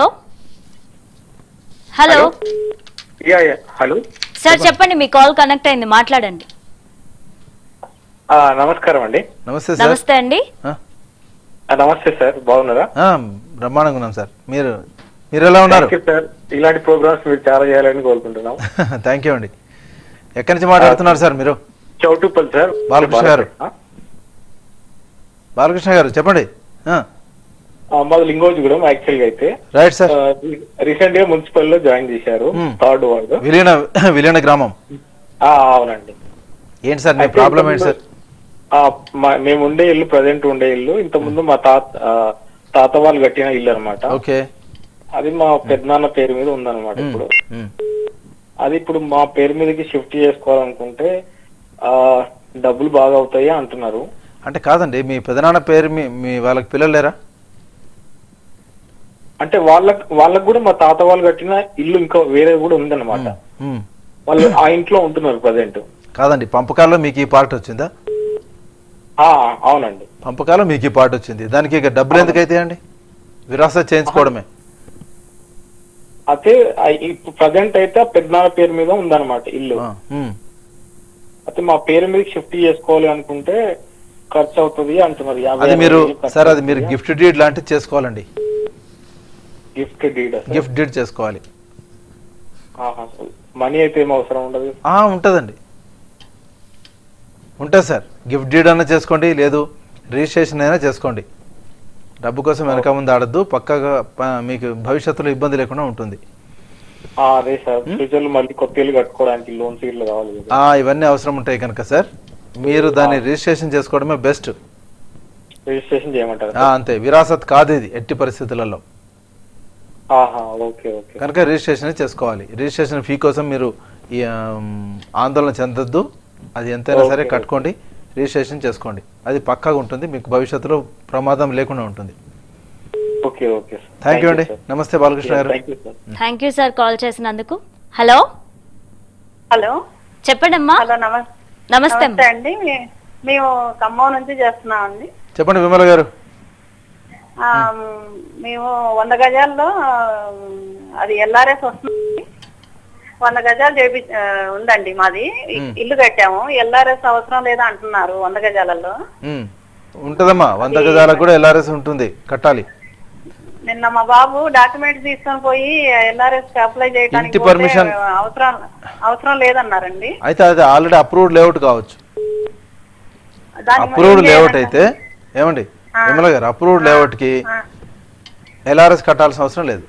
hello ya ya hello sir చెప్పండి మీ కాల్ కనెక్ట్ అయింది మాట్లాడండి ఆ, నమస్కారం అండి నమస్తే సార్ నమస్తే అండి ఆ, నమస్తే సార్ బాగున్నారా ఆ, బ్రహ్మాండంగా ఉన్నాం సార్ మీరు మీరు ఎలా ఉన్నారు Thank you, సార్ ఇలాంటి ప్రోగ్రామ్స్ మీరు చాలా చేయాలని కోరుకుంటున్నాం థ్యాంక్ యూ అండి ఎక్కడి నుంచి మాట్లాడుతున్నారు సార్ మీరు చౌటుప్పల్ సార్ బాలకృష్ణ గారు బాలకృష్ణ గారు చెప్పండి ఆ, ఆ, మాది లింగోజిగూడెం యాక్చువల్ గా అయితే రైట్ సార్ రీసెంట్ గా మున్సిపల్ లో జాయిన్ చేశారు Hmm. థర్డ్ వార్డు విలీన విలీన గ్రామం ఆ, అవునండి ఏంటి సార్ మీ అయితే ప్రాబ్లం ఏంటి సార్ ఆ, మా- మేము ఉండే ఇల్లు ప్రజెంట్ ఉండే ఇల్లు ఇంత ముందు మా తాత ఆ, తాత వాళ్ళు కట్టిన ఇల్లు అనమాట ఓకే అది మా పెద్దనాన్న పేరు మీద ఉందన్నమాట ఇప్పుడు మ్. అది ఇప్పుడు మా పేరు మీదకి షిఫ్ట్ చేసుకోవాలనుకుంటే ఆ డబ్బులు బాగా అవుతాయి అంటున్నారు అంటే కాదండి మీ పెదనాన్న పేరు మీ మీ వాళ్ళకి పిల్లలు లేరా అంటే వాళ్ళకి వాళ్ళకి కూడా మా తాత వాళ్ళు కట్టిన ఇల్లు ఇంకా వేరే కూడా ఉందన్నమాట ఉమ్. వాళ్ళు ఆ ఇంట్లో ఉంటున్నారు ప్రజెంట్ కాదండి పంపకాల్లో మీకు ఈ పార్ట్ వచ్చిందా అవునండి పంపకాల్లో మీకు ఈ పార్ట్ వచ్చింది దానికి ఇక డబ్బులు ఎందుకు అయితే అండి విరాసత్ చేయించుకోవడమే అయితే ఆ ఇప్పుడు ప్రజెంట్ అయితే ఆ పెద్దనాన్న పేరు మీద ఉందన్నమాట ఇల్లు ఉమ్. అయితే మా పేరు మీద షిఫ్ట్ చేసుకోవాలి అనుకుంటే ఖర్చు అవుతుంది అంటున్నారు యాభై అది మీరు అరవై వేలు ఖర్చు సార్ అది మీరు గిఫ్ట్ డీడ్ లాంటిది చేసుకోవాలండి గిఫ్ట్ డీడ్ గిఫ్ట్ డీడ్ చేసుకోవాలి మనీ అయితే ఏం అవసరం ఉండదు ఆ, ఉంటుందండి ఉంటుంది సార్ గిఫ్ట్ డీడ్ అన్నా చేసుకోండి లేదు రిజిస్ట్రేషన్ అయినా చేసుకోండి డబ్బు కోసం వెనక ముందు ఆడద్దు పక్కగా ప- మీకు భవిష్యత్తులో ఇబ్బంది లేకుండా ఉంటుంది ఆ, అదే సార్ ఫ్యూచర్ లో మళ్ళీ కొత్త ఇల్లు కట్టుకోవడానికి లోన్స్ ఇల్లు కావాలి కదా ఆ, ఇవన్నీ అవసరం ఉంటాయి కనుక సార్ మీరు దాన్ని రిజిస్ట్రేషన్ చేసుకోవడమే బెస్ట్ రిజిస్ట్రేషన్ చేయమంటారు అంతే విరాసత్ కాదు ఇది ఎట్టి పరిస్థితులలో ఆహా ఓకే ఓకే కనుక రిజిస్ట్రేషన్ చేసుకోవాలి రిజిస్ట్రేషన్ ఫీ కోసం మీరు ఈ, ఆమ్, ఆందోళన చెందొద్దు అది ఎంతైనా సరే ఓకే, కట్టుకోండి రిజిస్ట్రేషన్ చేసుకోండి అది పక్కాగా ఉంటుంది మీకు భవిష్యత్తులో ప్రమాదం లేకుండా ఉంటుంది okay okay sir thank you అండి నమస్తే బాలకృష్ణ గారు thank you sir thank you sir call చేసినందుకు హలో హలో చెప్పండి అమ్మా హలో నమస్తే నమస్తే నమస్తే అండి మే- మేము ఖమ్మం నుంచి చేస్తున్నామండి చెప్పండి విమల గారు ఆ, మేము వంద గజాల్లో ఆ, అది ఎల్ఆర్ఎస్ వస్తుంది వంద గజాలు చేపి ఆ, ఉందండి మాది ఇ- మ్. ఇల్లు కట్టాము ఎల్ఆర్ఎస్ అవసరం లేదా అంటున్నారు వంద గజాలలో ఉమ్, ఉంటుందమ్మా వంద గజాలకు కూడా ఎల్ఆర్ఎస్ ఉంటుంది కట్టాలి నిన్న మా బాబు డాక్యుమెంట్స్ తీసుకొని పోయి ఎల్ఆర్ఎస్ అప్లై చేయడానికి ఇంటి పోతే permission- అవసరం అవసరం లేదన్నారండి అయితే అది ఆల్రెడీ అప్రూవ్డ్ లేఅవుట్ కావచ్చు దానికి మరి అప్రూవ్డ్ ఏం లేఅవుట్ చేయాలంట? అయితే ఏమండి ఆ. విమల గారు అప్రూవ్డ్ లేఅవుట్ కి ఆ. ఎల్ఆర్ఎస్ కట్టాల్సిన అవసరం లేదు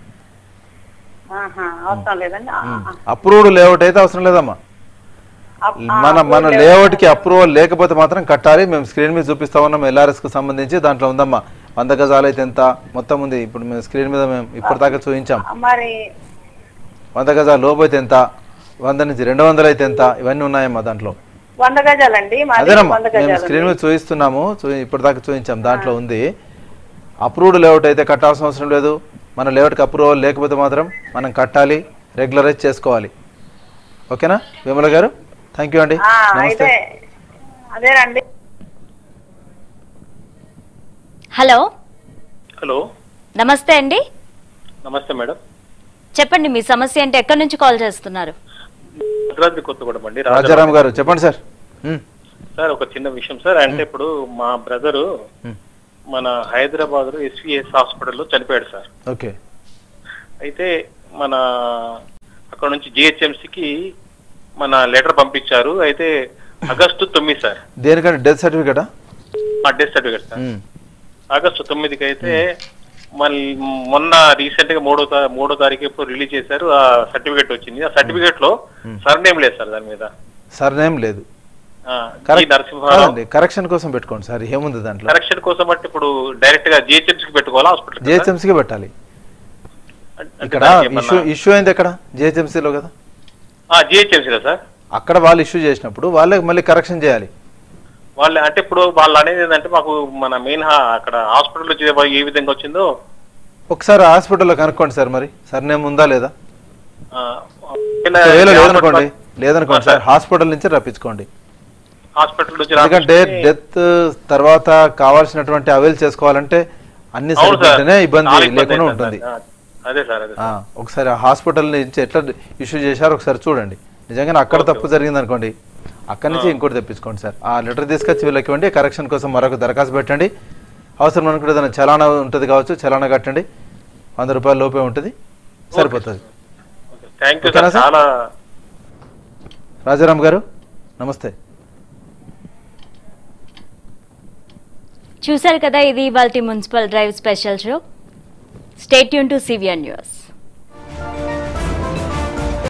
ఆహా, అవసరం లేదండి ఆ, ఆ. అప్రూవ్డ్ లేఅవుట్ అయితే అవసరం లేదమ్మా అప్- ఆ, మన మన approved లేఅవుట్ కి అప్రూవల్ లేకపోతే మాత్రం కట్టాలి మేము స్క్రీన్ మీద చూపిస్తా ఉన్నాం ఎల్ఆర్ఎస్ కు సంబంధించి దాంట్లో ఉందమ్మా వంద గజాలు అయితే ఎంత మొత్తం ఉంది ఇప్పుడు మేము స్క్రీన్ మీద మేము ఇప్పటిదాకా చూపించాం మరి వంద గజాలు లోపు అయితే ఎంత వంద నుంచి రెండు వందలు అయితే ఎంత ఇవన్నీ ఉన్నాయమ్మా దాంట్లో వంద గజాలండి మాది అదేనమ్మా వంద మేము గజాలు స్క్రీన్ మీద చూపిస్తున్నాము చూ- ఇప్పటిదాకా చూపించాం దాంట్లో ఉంది అప్రూవ్డ్ లేఅవుట్ అయితే కట్టాల్సిన అవసరం లేదు మన లేఅవుట్కి అప్రూవల్ లేకపోతే మాత్రం మనం కట్టాలి రెగ్యులరైజ్ చేసుకోవాలి ఓకేనా విమల గారు థ్యాంక్ యూ అండి ఆ, నమస్తే అయితే అదేనండి హలో హలో నమస్తే అండి నమస్తే మేడం చెప్పండి మీ సమస్య అంటే ఎక్కడి నుంచి కాల్ చేస్తున్నారు భద్రాద్రి కొత్తగూడెం అండి రాజారాం గారు చెప్పండి సార్ ఉమ్, సార్ ఒక చిన్న విషయం సార్ అంటే ఇప్పుడు మా బ్రదరు Hmm. మన హైదరాబాద్ లో ఎస్విఎస్ హాస్పిటల్లో చనిపోయాడు సార్ ఓకే అయితే మన అక్కడ నుంచి జిహెచ్ఎంసీకి మన లెటర్ పంపించారు అయితే ఆగస్టు తొమ్మిది సార్ దేనికంటే డెత్ సర్టిఫికేటా మా డెత్ సర్టిఫికేట్ సార్ ఆగస్టు తొమ్మిదికి అయితే మళ్ళీ మొన్న రీసెంట్ గా మూడో తా- మూడో తారీఖు ఎప్పుడు రిలీజ్ చేశారు ఆ సర్టిఫికేట్ వచ్చింది ఆ సర్టిఫికేట్ లో సర్నేమ్ లేదు సార్ దాని మీద సార్ నేమ్ లేదు ఆ, జి కరెక్ట్ నరసింహారావు కాదండి కరెక్షన్ కోసం పెట్టుకోండి సార్ ఏముంది దాంట్లో కరెక్షన్ కోసం అంటే ఇప్పుడు డైరెక్ట్ గా జిహెచ్ఎంసీ కి పెట్టుకోవాలా హాస్పిటల్ జిహెచ్ఎంసీకి పెట్టాలి ఇక్కడ దానికి ఏమన్నా- ఇష్యూ ఇష్యూ అయింది ఎక్కడ జిహెచ్ఎంసీలో కదా జిహెచ్ఎంసీలో సార్ అక్కడ వాళ్ళు ఇష్యూ చేసినప్పుడు వాళ్ళకి మళ్ళీ కరెక్షన్ చేయాలి వాళ్ళు అంటే ఇప్పుడు వాళ్ళు అనేది ఏంటంటే మాకు మన మెయిన్ అక్కడ హాస్పిటల్ వచ్చి ఏ విధంగా వచ్చిందో ఒకసారి హాస్పిటల్లో కనుక్కోండి సార్ మరి సార్ నేమ్ ఉందా లేదా ఆ, ఒకవేళ లేదనుకోండి లేదనుకోండి సార్ హాస్పిటల్ నుంచి రప్పించుకోండి హాస్పిటల్ నుంచి ఎందుకంటే రాపించుకొని- డెత్ తర్వాత కావాల్సినటువంటి అవైల్ చేసుకోవాలంటే అన్ని అవును సార్. సరిపోతేనే ఇబ్బంది చాలా ఇబ్బంది లేకుండా అవుతుంది ఉంటుంది సార్. ఆ, అదే సార్ అదే ఆ, ఒకసారి ఆ హాస్పిటల్ నుంచి ఎట్లా ఇష్యూ చేశారో ఒకసారి చూడండి నిజంగా అక్కడ తప్పు జరిగింది అనుకోండి అక్కడి నుంచి ఇంకోటి తెప్పించుకోండి సార్ ఆ లెటర్ తీసుకొచ్చి వీళ్ళకి ఇవ్వండి కరెక్షన్ కోసం మరొక దరఖాస్తు పెట్టండి అవసరం అనుకుంటే ఏదైనా చలానా ఉంటుంది కావచ్చు చలానా కట్టండి వంద రూపాయల లోపే ఉంటుంది సరిపోతుంది థ్యాంక్ యూ ఓకేనా సార్ సార్? చాలా రాజారాం గారు నమస్తే చూశారు కదా ఇది ఇవాళ municipal drive special show stay యూన్ టు సివియర్ న్యూస్